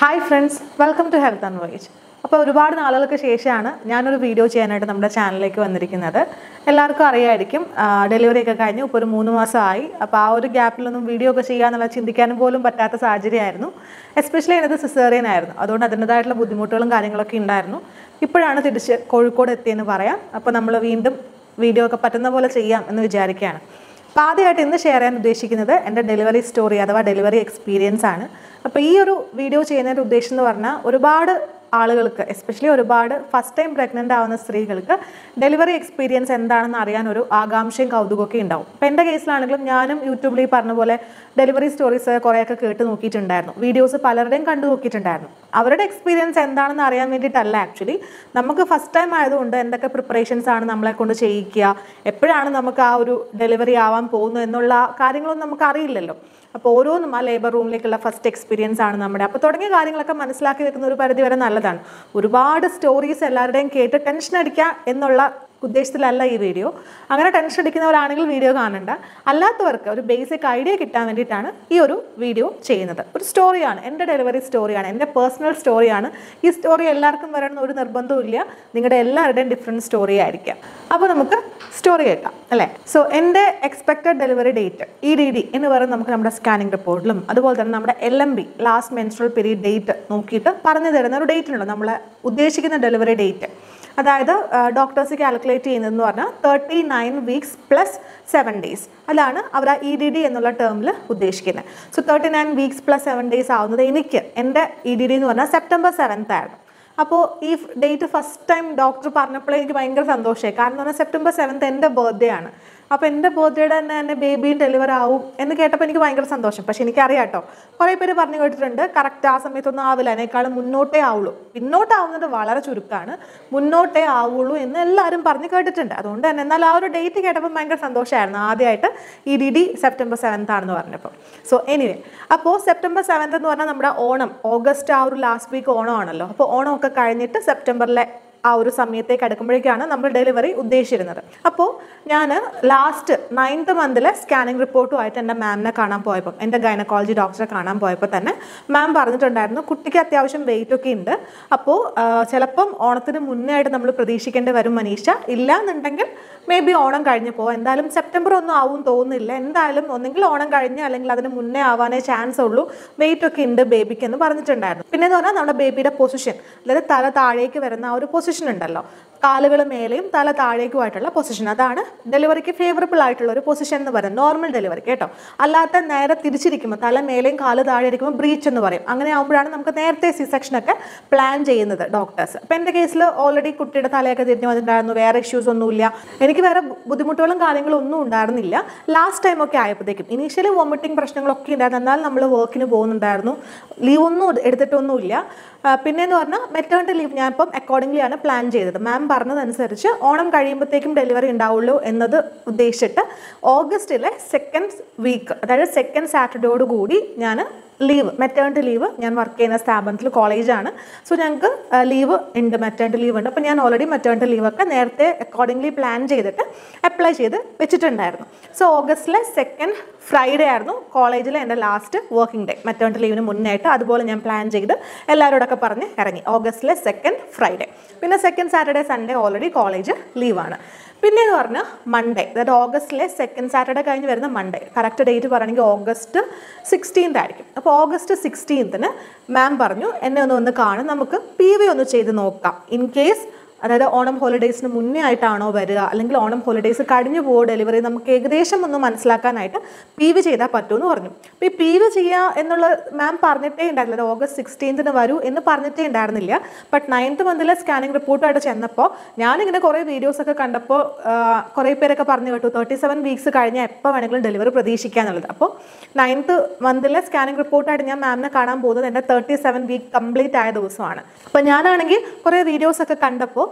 Hi friends welcome to health and voice അപ്പോൾ ഒരുപാട് നാളുകൾക്ക് ശേഷമാണ് ഞാനൊരു വീഡിയോ ചെയ്യാനായിട്ട് നമ്മുടെ ചാനലിലേക്ക് വന്നിരിക്കുന്നത് എല്ലാവർക്കും അറിയായിരിക്കും ഡെലിവറി ഒക്കെ കഴിഞ്ഞു ഇപ്പോൾ ഒരു മൂന്ന് മാസമായി അപ്പോൾ ആ ഒരു ഗ്യാപ്പിലൊന്നും വീഡിയോ ഒക്കെ ചെയ്യാന്നുള്ള ചിന്തിക്കാനും പോലും പറ്റാത്ത സാഹചര്യമായിരുന്നു എസ്പെഷ്യലി എന്നത് സിസേറിയൻ ആയിരുന്നു അതുകൊണ്ട് അതിൻ്റെതായിട്ടുള്ള ബുദ്ധിമുട്ടുകളും കാര്യങ്ങളൊക്കെ ഉണ്ടായിരുന്നു ഇപ്പോഴാണ് തിരിച്ച് കോഴിക്കോട് എത്തിയെന്ന് പറയാം അപ്പോൾ നമ്മൾ വീണ്ടും വീഡിയോ ഒക്കെ പറ്റുന്ന പോലെ ചെയ്യാം എന്ന് വിചാരിക്കുകയാണ് അപ്പോൾ ആദ്യമായിട്ട് ഇന്ന് ഷെയർ ചെയ്യാൻ ഉദ്ദേശിക്കുന്നത് എൻ്റെ ഡെലിവറി സ്റ്റോറി അഥവാ ഡെലിവറി എക്സ്പീരിയൻസ് ആണ് അപ്പോൾ ഈ ഒരു വീഡിയോ ചെയ്യുന്നതിൻ്റെ ഉദ്ദേശം എന്ന് പറഞ്ഞാൽ ഒരുപാട് ആളുകൾക്ക് എസ്പെഷ്യലി ഒരുപാട് ഫസ്റ്റ് ടൈം പ്രഗ്നൻ്റ് ആവുന്ന സ്ത്രീകൾക്ക് ഡെലിവറി എക്സ്പീരിയൻസ് എന്താണെന്ന് അറിയാൻ ഒരു ആകാംക്ഷയും കൗതുകമൊക്കെ ഉണ്ടാവും അപ്പോൾ എൻ്റെ കേസിലാണെങ്കിലും ഞാനും യൂട്യൂബിൽ ഈ പറഞ്ഞ പോലെ ഡെലിവറി സ്റ്റോറീസ് കുറേയൊക്കെ കേട്ട് നോക്കിയിട്ടുണ്ടായിരുന്നു വീഡിയോസ് പലരുടെയും കണ്ടു നോക്കിയിട്ടുണ്ടായിരുന്നു അവരുടെ എക്സ്പീരിയൻസ് എന്താണെന്ന് അറിയാൻ വേണ്ടിയിട്ടല്ല ആക്ച്വലി നമുക്ക് ഫസ്റ്റ് ടൈം ആയതുകൊണ്ട് എന്തൊക്കെ പ്രിപ്പറേഷൻസ് ആണ് നമ്മളെ കൊണ്ട് ചെയ്യിക്കുക എപ്പോഴാണ് നമുക്ക് ആ ഒരു ഡെലിവറി ആവാൻ പോകുന്നത് എന്നുള്ള കാര്യങ്ങളൊന്നും നമുക്ക് അറിയില്ലല്ലോ അപ്പോൾ ഓരോന്നും ആ ലേബർ റൂമിലേക്കുള്ള ഫസ്റ്റ് എക്സ്പീരിയൻസ് ആണ് നമ്മുടെ അപ്പോൾ തുടങ്ങിയ കാര്യങ്ങളൊക്കെ മനസ്സിലാക്കി വെക്കുന്ന ഒരു പരിധി വരെ നല്ലതാണ് ഒരുപാട് സ്റ്റോറീസ് എല്ലാവരുടെയും കേട്ട് ടെൻഷൻ അടിക്കുക എന്നുള്ള ഉദ്ദേശത്തിലല്ല ഈ വീഡിയോ അങ്ങനെ ടെൻഷൻ അടിക്കുന്നവരാണെങ്കിൽ വീഡിയോ കാണണ്ട അല്ലാത്തവർക്ക് ഒരു ബേസിക് ഐഡിയ കിട്ടാൻ വേണ്ടിയിട്ടാണ് ഈ ഒരു വീഡിയോ ചെയ്യുന്നത് ഒരു സ്റ്റോറിയാണ് എൻ്റെ ഡെലിവറി സ്റ്റോറിയാണ് എൻ്റെ പേഴ്സണൽ സ്റ്റോറിയാണ് ഈ സ്റ്റോറി എല്ലാവർക്കും വരണം ഒരു നിർബന്ധവും ഇല്ല നിങ്ങളുടെ എല്ലാവരുടെയും ഡിഫറെൻറ്റ് സ്റ്റോറി ആയിരിക്കാം അപ്പോൾ നമുക്ക് സ്റ്റോറി കേൾക്കാം അല്ലേ സോ എൻ്റെ expected delivery date E D D എന്ന് പറയുന്നത് നമുക്ക് നമ്മുടെ സ്കാനിങ് റിപ്പോർട്ടിലും അതുപോലെ തന്നെ നമ്മുടെ L M B last menstrual period date നോക്കിയിട്ട് പറഞ്ഞു തരുന്ന ഒരു ഡേറ്റ് ഉണ്ടല്ലോ നമ്മൾ ഉദ്ദേശിക്കുന്ന ഡെലിവറി ഡേറ്റ് അതായത് ഡോക്ടേഴ്സ് കാൽക്കുലേറ്റ് ചെയ്യുന്നതെന്ന് പറഞ്ഞാൽ thirty nine weeks plus seven days അതാണ് അവർ ആ ഇ ഡി ഡി എന്നുള്ള ടേമിൽ ഉദ്ദേശിക്കുന്നത് so thirty nine weeks plus seven days ആവുന്നത് എനിക്ക് എൻ്റെ ഇ ഡി ഡി എന്ന് പറഞ്ഞാൽ സെപ്റ്റംബർ സെവൻത്ത് ആയിരുന്നു അപ്പോൾ ഈ ഡേറ്റ് ഫസ്റ്റ് ടൈം ഡോക്ടർ പറഞ്ഞപ്പോഴേ എനിക്ക് ഭയങ്കര സന്തോഷമായി കാരണം എന്ന് പറഞ്ഞാൽ സെപ്റ്റംബർ സെവൻത്ത് എൻ്റെ ബർത്ത്ഡേ ആണ് അപ്പോൾ എൻ്റെ ബർത്ത്ഡേയുടെ തന്നെ എൻ്റെ ബേബിയും ഡെലിവർ ആവും എന്ന് കേട്ടപ്പോൾ എനിക്ക് ഭയങ്കര സന്തോഷം പക്ഷെ എനിക്കറിയാം കേട്ടോ കുറേ പേര് പറഞ്ഞു കേട്ടിട്ടുണ്ട് കറക്റ്റ് ആ സമയത്തൊന്നും ആവില്ല അതിനേക്കാളും മുന്നോട്ടേ ആവുള്ളൂ പിന്നോട്ടാവുന്നത് വളരെ ചുരുക്കമാണ് മുന്നോട്ടേ ആവുള്ളൂ എന്ന് എല്ലാവരും പറഞ്ഞു കേട്ടിട്ടുണ്ട് അതുകൊണ്ട് തന്നെ എന്നാൽ ആ ഒരു ഡേറ്റ് കേട്ടപ്പോൾ ഭയങ്കര സന്തോഷമായിരുന്നു ആദ്യമായിട്ട് ഈ ഡി ഡി സെപ്റ്റംബർ സെവൻത്ത് ആണെന്ന് പറഞ്ഞപ്പോൾ സോ എനിവേ അപ്പോൾ സെപ്റ്റംബർ സെവൻത്ത് എന്ന് പറഞ്ഞാൽ നമ്മുടെ ഓണം ഓഗസ്റ്റ് ആ ഒരു ലാസ്റ്റ് വീക്ക് ഓണമാണല്ലോ അപ്പോൾ ഓണമൊക്കെ കഴിഞ്ഞിട്ട് സെപ്റ്റംബറിലെ ആ ഒരു സമയത്തേക്ക് അടുക്കുമ്പോഴേക്കാണ് നമ്മൾ ഡെലിവറി ഉദ്ദേശിച്ചിരുന്നത് അപ്പോൾ ഞാൻ ലാസ്റ്റ് നയൻത്ത് മന്തിലെ സ്കാനിങ് റിപ്പോർട്ടുമായിട്ട് എൻ്റെ മാമിനെ കാണാൻ പോയപ്പോൾ എൻ്റെ ഗൈനക്കോളജി ഡോക്ടറെ കാണാൻ പോയപ്പോൾ തന്നെ മാം പറഞ്ഞിട്ടുണ്ടായിരുന്നു കുട്ടിക്ക് അത്യാവശ്യം വെയിറ്റ് ഒക്കെ ഉണ്ട് അപ്പോൾ ചിലപ്പം ഓണത്തിന് മുന്നേ ആയിട്ട് നമ്മൾ പ്രതീക്ഷിക്കേണ്ടി വരും മനീഷ ഇല്ല എന്നുണ്ടെങ്കിൽ മേ ബി ഓണം കഴിഞ്ഞപ്പോൾ എന്തായാലും സെപ്റ്റംബർ ഒന്നും ആവും തോന്നുന്നില്ല എന്തായാലും ഒന്നെങ്കിൽ ഓണം കഴിഞ്ഞ് അല്ലെങ്കിൽ അതിന് മുന്നേ ആവാനേ ചാൻസ് ഉള്ളൂ വെയിറ്റ് ഒക്കെ ഉണ്ട് ബേബിക്ക് എന്ന് പറഞ്ഞിട്ടുണ്ടായിരുന്നു പിന്നെ എന്ന് പറഞ്ഞാൽ നമ്മുടെ ബേബിയുടെ പൊസിഷൻ അതായത് തല താഴേക്ക് വരുന്ന ആ ഒരു പൊസിഷൻ ഉണ്ടല്ലോ കാലുകൾ മേലെയും തല താഴേക്കുമായിട്ടുള്ള പൊസിഷൻ അതാണ് ഡെലിവറിക്ക് ഫേവറബിൾ ആയിട്ടുള്ള ഒരു പൊസിഷൻ എന്ന് പറയുന്നത് നോർമൽ ഡെലിവറി കേട്ടോ അല്ലാത്ത നേരെ തിരിച്ചിരിക്കുമ്പോൾ തല മേലെയും കാല് താഴെ ഇരിക്കുമ്പോൾ ബ്രീച്ച് എന്ന് പറയും അങ്ങനെ ആകുമ്പോഴാണ് നമുക്ക് നേരത്തെ സി സെക്ഷനൊക്കെ പ്ലാൻ ചെയ്യുന്നത് ഡോക്ടേഴ്സ് അപ്പം എൻ്റെ കേസിൽ ഓൾറെഡി കുട്ടിയുടെ തലയൊക്കെ തിരിഞ്ഞു വന്നിട്ടുണ്ടായിരുന്നു വേറെ ഇഷ്യൂസ് ഒന്നുമില്ല എനിക്ക് വേറെ ബുദ്ധിമുട്ടുകളും കാര്യങ്ങളും ഒന്നും ഉണ്ടായിരുന്നില്ല ലാസ്റ്റ് ടൈം ഒക്കെ ആയപ്പോഴത്തേക്കും ഇനീഷ്യലി വോമിറ്റിംഗ് പ്രശ്നങ്ങളൊക്കെ ഉണ്ടായിരുന്നു എന്നാൽ നമ്മൾ വർക്കിന് പോകുന്നുണ്ടായിരുന്നു ലീവ് ഒന്നും എടുത്തിട്ടൊന്നുമില്ല പിന്നെയെന്ന് പറഞ്ഞാൽ മെറ്റേണിറ്റി ലീവ് ഞാൻ ഇപ്പം അക്കോർഡിംഗ്ലി ആണ് പ്ലാൻ ചെയ്തത് മാം പറഞ്ഞതനുസരിച്ച് ഓണം കഴിയുമ്പോഴത്തേക്കും ഡെലിവറി ഉണ്ടാവുള്ളൂ എന്നത് ഉദ്ദേശിച്ചിട്ട് ഓഗസ്റ്റിലെ സെക്കൻഡ് വീക്ക് അതായത് സെക്കൻഡ് സാറ്റർഡേയോട് കൂടി ഞാൻ ലീവ് മെറ്റേണിറ്റി ലീവ് ഞാൻ വർക്ക് ചെയ്യുന്ന സ്ഥാപനത്തിൽ കോളേജാണ് സോ ഞങ്ങൾക്ക് ലീവ് ഉണ്ട് മെറ്റേണിറ്റി ലീവ് ഉണ്ട് അപ്പോൾ ഞാൻ ഓൾറെഡി മെറ്റേണിറ്റി ലീവൊക്കെ നേരത്തെ അക്കോർഡിംഗ്ലി പ്ലാൻ ചെയ്തിട്ട് അപ്ലൈ ചെയ്ത് വെച്ചിട്ടുണ്ടായിരുന്നു സോ ഓഗസ്റ്റിലെ സെക്കൻഡ് ഫ്രൈഡേ ആയിരുന്നു കോളേജിലെ എൻ്റെ ലാസ്റ്റ് വർക്കിംഗ് ഡേ മെറ്റേണിറ്റി ലീവിന് മുന്നായിട്ട് അതുപോലെ ഞാൻ പ്ലാൻ ചെയ്ത് എല്ലാവരോടൊക്കെ പറഞ്ഞ് ഇറങ്ങി ഓഗസ്റ്റിലെ സെക്കൻഡ് ഫ്രൈഡേ പിന്നെ second Saturday Sunday already college ലീവാണ് പിന്നെ എന്ന് പറഞ്ഞാൽ മൺഡേ അതായത് ഓഗസ്റ്റിലെ സെക്കൻഡ് സാറ്റർഡേ കഴിഞ്ഞ് വരുന്ന മൺഡേ കറക്റ്റ് ഡേറ്റ് പറയുകയാണെങ്കിൽ ഓഗസ്റ്റ് സിക്സ്റ്റീൻത്ത് ആയിരിക്കും അപ്പോൾ ഓഗസ്റ്റ് സിക്സ്റ്റീൻത്തിന് മാം പറഞ്ഞു എന്നെ ഒന്ന് ഒന്ന് കാണും നമുക്ക് പി വി ഒന്ന് ചെയ്ത് നോക്കാം ഇൻ കേസ് അതായത് ഓണം ഹോളിഡേയ്സിന് മുന്നേ ആയിട്ടാണോ വരിക അല്ലെങ്കിൽ ഓണം ഹോളിഡേയ്സ് കഴിഞ്ഞു പോകുമോ ഡെലിവറി നമുക്ക് ഏകദേശം ഒന്ന് മനസ്സിലാക്കാനായിട്ട് പി വി ചെയ്താൽ പറ്റുമെന്ന് പറഞ്ഞു അപ്പോൾ ഈ പി വി ചെയ്യുക എന്നുള്ള മാം പറഞ്ഞിട്ടേ ഉണ്ടായിരുന്നില്ല ഓഗസ്റ്റ് സിക്സ്റ്റീൻത്തിന് വരൂ എന്ന് പറഞ്ഞിട്ടേ ഉണ്ടായിരുന്നില്ല ബട്ട് നയൻത്ത് മന്തിലെ സ്കാനിങ് റിപ്പോർട്ടായിട്ട് ചെന്നപ്പോൾ ഞാനിങ്ങനെ കുറേ വീഡിയോസ് ഒക്കെ കണ്ടപ്പോൾ കുറേ പേരൊക്കെ പറഞ്ഞു കേട്ടു തേർട്ടി സെവൻ വീക്സ് കഴിഞ്ഞാൽ എപ്പോൾ വേണമെങ്കിലും ഡെലിവറി പ്രതീക്ഷിക്കുക എന്നുള്ളത് അപ്പോൾ നയൻത്ത് മന്തിലെ സ്കാനിങ് റിപ്പോർട്ടായിട്ട് ഞാൻ മാമിനെ കാണാൻ പോകുന്നത് എൻ്റെ തേർട്ടി സെവൻ വീക്ക് കംപ്ലീറ്റ് ആയ ദിവസമാണ് അപ്പോൾ ഞാനാണെങ്കിൽ കുറേ വീഡിയോസ് ഒക്കെ കണ്ടപ്പോൾ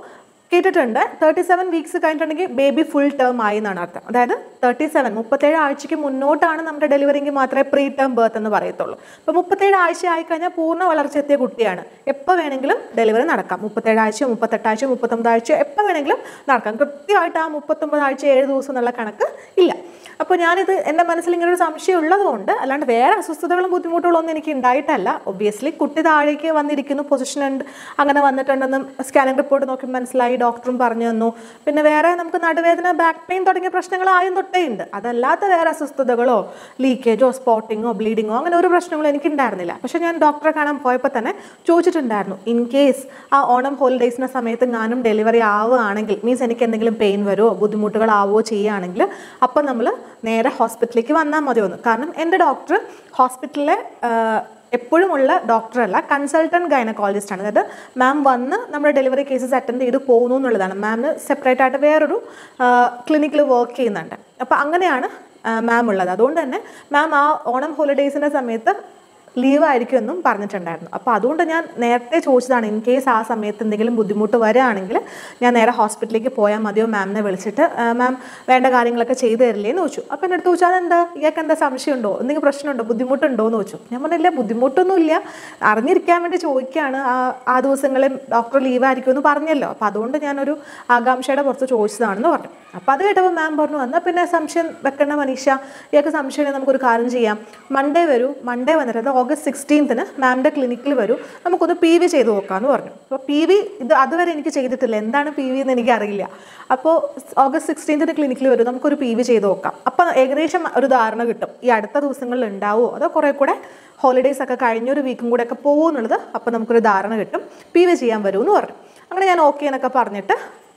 കേട്ടിട്ടുണ്ട് തേർട്ടി സെവൻ വീക്സ് കഴിഞ്ഞിട്ടുണ്ടെങ്കിൽ ബേബി ഫുൾ ടേം ആയി എന്നാണ് അർത്ഥം അതായത് തേർട്ടി സെവൻ മുപ്പത്തേഴ് ആഴ്ചയ്ക്ക് മുന്നോട്ടാണ് നമ്മുടെ ഡെലിവറിക്ക് മാത്രമേ പ്രീ ടേം ബർത്ത് എന്ന് പറയത്തുള്ളൂ അപ്പോൾ മുപ്പത്തേഴ് ആഴ്ച ആയിക്കഴിഞ്ഞാൽ പൂർണ്ണ വളർച്ച എത്തിയ കുട്ടിയാണ് എപ്പോൾ വേണമെങ്കിലും ഡെലിവറി നടക്കാം മുപ്പത്തേഴ് ആഴ്ച മുപ്പത്തെട്ടാഴ്ച മുപ്പത്തൊമ്പത് ആഴ്ച എപ്പോൾ വേണമെങ്കിലും നടക്കാം കൃത്യമായിട്ട് ആ മുപ്പത്തൊമ്പത് ആഴ്ച ഏഴ് ദിവസം എന്നുള്ള കണക്ക് ഇല്ല അപ്പോൾ ഞാനിത് എൻ്റെ മനസ്സിൽ ഇങ്ങനെ ഒരു സംശയം ഉള്ളതുകൊണ്ട് അല്ലാണ്ട് വേറെ അസ്വസ്ഥതകളും ബുദ്ധിമുട്ടുകളും ഒന്നും എനിക്ക് ഉണ്ടായിട്ടല്ല ഒബ്വിയസ്ലി കുട്ടി താഴേക്ക് വന്നിരിക്കുന്നു പൊസിഷൻ ഉണ്ട് അങ്ങനെ വന്നിട്ടുണ്ടെന്ന് സ്കാനിങ് റിപ്പോർട്ട് നോക്കി മനസ്സിലായി ഡോക്ടറും പറഞ്ഞു തന്നു പിന്നെ വേറെ നമുക്ക് നടുവേദന ബാക്ക് പെയിൻ തുടങ്ങിയ പ്രശ്നങ്ങൾ ആയും തൊട്ടേ ഉണ്ട് അതല്ലാത്ത വേറെ അസ്വസ്ഥതകളോ ലീക്കേജോ സ്പോട്ടിങ്ങോ ബ്ലീഡിങ്ങോ അങ്ങനെ ഒരു പ്രശ്നങ്ങളും എനിക്ക് ഉണ്ടായിരുന്നില്ല പക്ഷെ ഞാൻ ഡോക്ടറെ കാണാൻ പോയപ്പോൾ തന്നെ ചോദിച്ചിട്ടുണ്ടായിരുന്നു ഇൻ കേസ് ആ ഓണം ഹോളിഡേയ്സിൻ്റെ സമയത്ത് ഞാനും ഡെലിവറി ആവുകയാണെങ്കിൽ മീൻസ് എനിക്ക് എന്തെങ്കിലും പെയിൻ വരുമോ ബുദ്ധിമുട്ടുകളാവുകയോ ചെയ്യുകയാണെങ്കിൽ അപ്പം നമ്മൾ നേരെ ഹോസ്പിറ്റലിലേക്ക് വന്നാൽ മതിയൊന്ന് കാരണം എൻ്റെ ഡോക്ടർ ഹോസ്പിറ്റലിലെ എപ്പോഴുമുള്ള ഡോക്ടറല്ല കൺസൾട്ടൻറ്റ് ഗൈനക്കോളജിസ്റ്റ് ആണ് അതായത് മാം വന്ന് നമ്മുടെ ഡെലിവറി കേസസ് അറ്റൻഡ് ചെയ്ത് പോകുന്നു എന്നുള്ളതാണ് മാമിന് സെപ്പറേറ്റ് ആയിട്ട് വേറൊരു ക്ലിനിക്കിൽ വർക്ക് ചെയ്യുന്നുണ്ട് അപ്പോൾ അങ്ങനെയാണ് മാം ഉള്ളത് അതുകൊണ്ട് തന്നെ മാം ആ ഓണം ഹോളിഡേയ്സിൻ്റെ സമയത്ത് ലീവ് ആയിരിക്കുമെന്നും പറഞ്ഞിട്ടുണ്ടായിരുന്നു അപ്പോൾ അതുകൊണ്ട് ഞാൻ നേരത്തെ ചോദിച്ചതാണ് ഇൻ കേസ് ആ സമയത്ത് എന്തെങ്കിലും ബുദ്ധിമുട്ട് വരികയാണെങ്കിൽ ഞാൻ നേരെ ഹോസ്പിറ്റലിലേക്ക് പോയാൽ മതിയോ മാമിനെ വിളിച്ചിട്ട് മാം വേണ്ട കാര്യങ്ങളൊക്കെ ചെയ്തു തരില്ലേ എന്ന് ചോദിച്ചു അപ്പോൾ എൻ്റെ അടുത്ത് ചോദിച്ചാൽ എന്താ ഇയാൾക്ക് എന്താ സംശയമുണ്ടോ എന്തെങ്കിലും പ്രശ്നമുണ്ടോ ബുദ്ധിമുട്ടുണ്ടോ എന്ന് ചോദിച്ചു ഞാൻ പറഞ്ഞില്ല ബുദ്ധിമുട്ടൊന്നുമില്ല അറിഞ്ഞിരിക്കാൻ വേണ്ടി ചോദിക്കുകയാണ് ആ ആ ദിവസങ്ങളിൽ ഡോക്ടർ ലീവ് ആയിരിക്കുമെന്ന് പറഞ്ഞല്ലോ അപ്പോൾ അതുകൊണ്ട് ഞാനൊരു ആകാംക്ഷയുടെ പുറത്ത് ചോദിച്ചതാണെന്ന് പറഞ്ഞു അപ്പോൾ അത് കേട്ടപ്പോൾ മാം പറഞ്ഞു എന്നാൽ പിന്നെ സംശയം വെക്കണ്ട മനീഷ ഇയാൾക്ക് സംശയം നമുക്കൊരു കാര്യം ചെയ്യാം മൺഡേ വരൂ മൺഡേ വന്നിട്ട് അത് ഓഗസ്റ്റ് സിക്സ്റ്റീൻത്തിന് മാമിൻ്റെ ക്ലിനിക്കിൽ വരൂ നമുക്കൊന്ന് പി വി ചെയ്ത് നോക്കാമെന്ന് പറഞ്ഞു അപ്പോൾ പി വി ഇത് അതുവരെ എനിക്ക് ചെയ്തിട്ടില്ല എന്താണ് പി വി എന്ന് എനിക്കറിയില്ല അപ്പോൾ ഓഗസ്റ്റ് സിക്സ്റ്റീൻത്തിന് ക്ലിനിക്കിൽ വരും നമുക്കൊരു പി വി ചെയ്ത് നോക്കാം അപ്പോൾ ഏകദേശം ഒരു ധാരണ കിട്ടും ഈ അടുത്ത ദിവസങ്ങളിൽ ഉണ്ടാവുമോ അതോ കുറേ കൂടെ ഹോളിഡേയ്സ് ഒക്കെ കഴിഞ്ഞൊരു വീക്കും കൂടെ ഒക്കെ പോകുമെന്നുള്ളത് അപ്പോൾ നമുക്കൊരു ധാരണ കിട്ടും പി വി ചെയ്യാൻ വരുമെന്ന് പറഞ്ഞു അങ്ങനെ ഞാൻ ഓക്കെ എന്നൊക്കെ പറഞ്ഞിട്ട്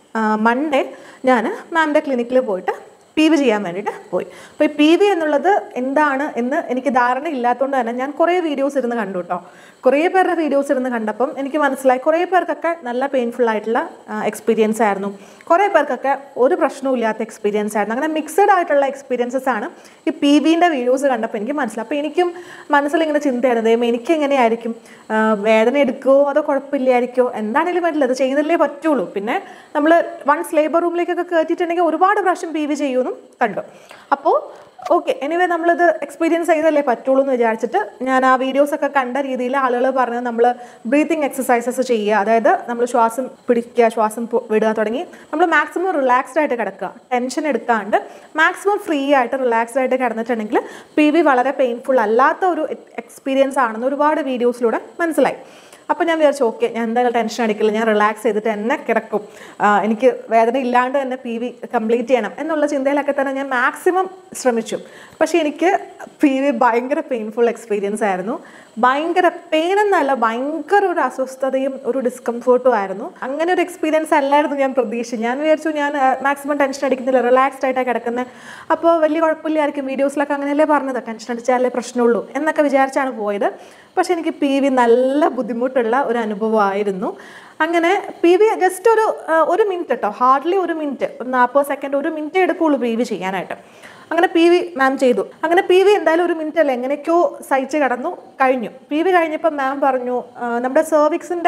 മൺഡേ ഞാൻ മാമിൻ്റെ ക്ലിനിക്കിൽ പോയിട്ട് പി വി ചെയ്യാൻ വേണ്ടിയിട്ട് പോയി അപ്പോൾ ഈ പി വി എന്നുള്ളത് എന്താണ് എന്ന് എനിക്ക് ധാരണ ഇല്ലാത്തതുകൊണ്ട് തന്നെ ഞാൻ കുറേ വീഡിയോസ് ഇരുന്ന് കണ്ടു കേട്ടോ കുറേ പേരുടെ വീഡിയോസ് ഇരുന്ന് കണ്ടപ്പം എനിക്ക് മനസ്സിലായി കുറേ പേർക്കൊക്കെ നല്ല പെയിൻഫുൾ ആയിട്ടുള്ള എക്സ്പീരിയൻസ് ആയിരുന്നു കുറേ പേർക്കൊക്കെ ഒരു പ്രശ്നവും ഇല്ലാത്ത എക്സ്പീരിയൻസ് ആയിരുന്നു അങ്ങനെ മിക്സഡ് ആയിട്ടുള്ള എക്സ്പീരിയൻസസ് ആണ് ഈ പി വിൻ്റെ വീഡിയോസ് കണ്ടപ്പോൾ എനിക്ക് മനസ്സിലായി അപ്പോൾ എനിക്കും മനസ്സിലിങ്ങനെ ചിന്തയായിരുന്നു ദൈവം എനിക്ക് എങ്ങനെയായിരിക്കും ആ, വേദന എടുക്കുമോ അതോ കുഴപ്പമില്ലായിരിക്കുമോ എന്താണെങ്കിലും പറ്റില്ല അത് ചെയ്തല്ലേ പറ്റുള്ളൂ പിന്നെ നമ്മൾ വൺസ് ലേബർ റൂമിലേക്കൊക്കെ കയറ്റിയിട്ടുണ്ടെങ്കിൽ ഒരുപാട് പ്രാവശ്യം പി വി ചെയ്യുമെന്നും കണ്ടു അപ്പോൾ ഓക്കെ എനിവേ നമ്മളിത് എക്സ്പീരിയൻസ് ചെയ്തല്ലേ പറ്റുള്ളൂ എന്ന് വിചാരിച്ചിട്ട് ഞാൻ ആ വീഡിയോസ് ഒക്കെ കണ്ട രീതിയിൽ ആളുകൾ പറഞ്ഞത് നമ്മൾ ബ്രീത്തിങ് എക്സസൈസസ് ചെയ്യുക അതായത് നമ്മൾ ശ്വാസം പിടിക്കുക ശ്വാസം പു- വിടുക തുടങ്ങി നമ്മൾ മാക്സിമം റിലാക്സ്ഡ് ആയിട്ട് കിടക്കുക ടെൻഷൻ എടുക്കാണ്ട് മാക്സിമം ഫ്രീ ആയിട്ട് റിലാക്സ്ഡ് ആയിട്ട് കിടന്നിട്ടുണ്ടെങ്കിൽ പി വി വളരെ പെയിൻഫുൾ അല്ലാത്ത ഒരു എക്സ്പീരിയൻസ് ആണെന്ന് ഒരുപാട് വീഡിയോസിലൂടെ മനസ്സിലായി അപ്പോൾ ഞാൻ വിചാരിച്ചു ഓക്കെ ഞാൻ എന്തായാലും ടെൻഷൻ അടിക്കില്ല ഞാൻ റിലാക്സ് ചെയ്തിട്ട് എന്നെ കിടക്കും ആ, എനിക്ക് വേദന ഇല്ലാണ്ട് തന്നെ പി വി കംപ്ലീറ്റ് ചെയ്യണം എന്നുള്ള ചിന്തയിലൊക്കെ തന്നെ ഞാൻ മാക്സിമം ശ്രമിച്ചു പക്ഷേ എനിക്ക് പി വി ഭയങ്കര പെയിൻഫുൾ എക്സ്പീരിയൻസ് ആയിരുന്നു ഭയങ്കര പെയിൻ എന്നല്ല ഭയങ്കര ഒരു അസ്വസ്ഥതയും ഒരു ഡിസ്കംഫോർട്ടും ആയിരുന്നു അങ്ങനെ ഒരു എക്സ്പീരിയൻസ് അല്ലായിരുന്നു ഞാൻ പ്രതീക്ഷിച്ചു ഞാൻ വിചാരിച്ചു ഞാൻ മാക്സിമം ടെൻഷൻ അടിക്കുന്നില്ല റിലാക്സ്ഡ് ആയിട്ടാണ് കിടക്കുന്നത് അപ്പോൾ വലിയ കുഴപ്പമില്ലായിരിക്കും വീഡിയോസിലൊക്കെ അങ്ങനെയല്ലേ പറഞ്ഞത് ടെൻഷൻ അടിച്ചാലേ പ്രശ്നമുള്ളൂ എന്നൊക്കെ വിചാരിച്ചാണ് പോയത് പക്ഷെ എനിക്ക് പി വി നല്ല ബുദ്ധിമുട്ടുള്ള ഒരു അനുഭവമായിരുന്നു അങ്ങനെ പി വി ജസ്റ്റ് ഒരു ആ, ഒരു മിനിറ്റ് കേട്ടോ ഹാർഡ്ലി ഒരു മിനിറ്റ് ഒരു നാൽപ്പത് സെക്കൻഡ് ഒരു മിനിറ്റ് എടുക്കുള്ളൂ പി വി ചെയ്യാനായിട്ട് അങ്ങനെ പി വി മാം ചെയ്തു അങ്ങനെ പി വി എന്തായാലും ഒരു മിനിറ്റ് അല്ല എങ്ങനെയൊക്കെയോ സഹിച്ച് കടന്നു കഴിഞ്ഞു പി വി കഴിഞ്ഞപ്പോൾ മാം പറഞ്ഞു ആ, നമ്മുടെ സെർവിക്സിൻ്റെ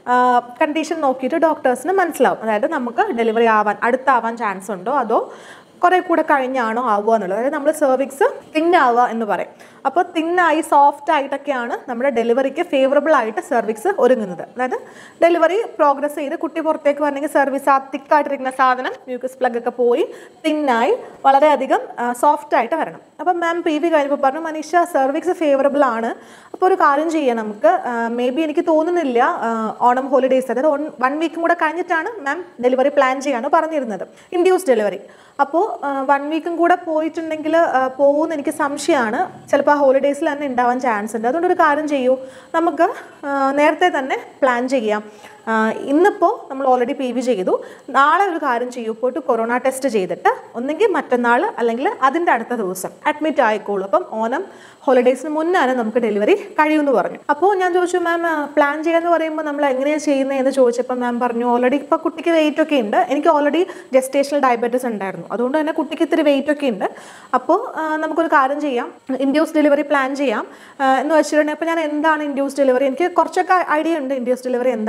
കണ്ടീഷൻ നോക്കിയിട്ട് ഡോക്ടേഴ്സിന് മനസ്സിലാവും അതായത് നമുക്ക് ഡെലിവറി ആവാൻ അടുത്താവാൻ ചാൻസ് ഉണ്ടോ അതോ കുറെ കൂടെ കഴിഞ്ഞാണോ ആവുക എന്നുള്ളത് അതായത് നമ്മൾ സെർവിക്സ് തിന്നാവുക എന്ന് പറയും അപ്പോൾ തിന്നായി സോഫ്റ്റ് ആയിട്ടൊക്കെയാണ് നമ്മുടെ ഡെലിവറിക്ക് ഫേവറബിൾ ആയിട്ട് സെർവിക്സ് ഒരുങ്ങുന്നത് അതായത് ഡെലിവറി പ്രോഗ്രസ് ചെയ്ത് കുട്ടി പുറത്തേക്ക് വരണമെങ്കിൽ സർവീസ് ആ തിക്കായിട്ടിരിക്കുന്ന സാധനം മ്യൂക്കസ് പ്ലഗ് ഒക്കെ പോയി തിന്നായി വളരെയധികം സോഫ്റ്റ് ആയിട്ട് വരണം അപ്പം മാം പി വി കഴിഞ്ഞപ്പോൾ പറഞ്ഞു മനീഷ സെർവിക്സ് ഫേവറബിൾ ആണ് അപ്പോൾ ഒരു കാര്യം ചെയ്യാം നമുക്ക് മേ ബി എനിക്ക് തോന്നുന്നില്ല ആ, ഓണം ഹോളിഡേയ്സ് അതായത് വൺ വീക്കും കൂടെ കഴിഞ്ഞിട്ടാണ് മാം ഡെലിവറി പ്ലാൻ ചെയ്യാന്ന് പറഞ്ഞിരുന്നത് ഇൻഡ്യൂസ് ഡെലിവറി അപ്പോൾ വൺ വീക്കും കൂടെ പോയിട്ടുണ്ടെങ്കിൽ പോകുമെന്ന് എനിക്ക് സംശയമാണ് ചിലപ്പോൾ ആ ഹോളിഡേയ്സിൽ തന്നെ ഉണ്ടാവാൻ ചാൻസ് ഉണ്ട് അതുകൊണ്ട് ഒരു കാര്യം ചെയ്യൂ നമുക്ക് ആ, നേരത്തെ തന്നെ പ്ലാൻ ചെയ്യാം ആ, ഇന്നിപ്പോൾ നമ്മൾ ഓൾറെഡി പി വി ചെയ്തു നാളെ ഒരു കാര്യം ചെയ്യൂ പോയിട്ട് കൊറോണ ടെസ്റ്റ് ചെയ്തിട്ട് ഒന്നെങ്കിൽ മറ്റന്നാൾ അല്ലെങ്കിൽ അതിൻ്റെ അടുത്ത ദിവസം അഡ്മിറ്റ് ആയിക്കോളൂ അപ്പം ഓണം ഹോളിഡേയ്സിന് മുന്നാണ് നമുക്ക് ഡെലിവറി കഴിയുമെന്ന് പറഞ്ഞു അപ്പോൾ ഞാൻ ചോദിച്ചു മാം പ്ലാൻ ചെയ്യാന്ന് പറയുമ്പോൾ നമ്മൾ എങ്ങനെയാണ് ചെയ്യുന്നത് എന്ന് ചോദിച്ചപ്പോൾ മാം പറഞ്ഞു ഓൾറെഡി ഇപ്പോൾ കുട്ടിക്ക് വെയിറ്റ് ഒക്കെ ഉണ്ട് എനിക്ക് ഓൾറെഡി ജസ്റ്റേഷണൽ ഡയബറ്റീസ് ഉണ്ടായിരുന്നു അതുകൊണ്ട് തന്നെ കുട്ടിക്ക് ഇത്തിരി വെയിറ്റ് ഒക്കെ ഉണ്ട് അപ്പോൾ ആ, നമുക്കൊരു കാര്യം ചെയ്യാം ഇൻഡ്യൂസ് ഡെലിവറി പ്ലാൻ ചെയ്യാം ആ, എന്ന് വെച്ചിട്ടുണ്ടെങ്കിൽ അപ്പോൾ ഞാൻ എന്താണ് ഇൻഡ്യൂസ് ഡെലിവറി എനിക്ക് കുറച്ചൊക്കെ ഐഡിയ ഉണ്ട് ഇൻഡ്യൂസ് ഡെലിവറി എന്താണെന്ന് എന്നാലും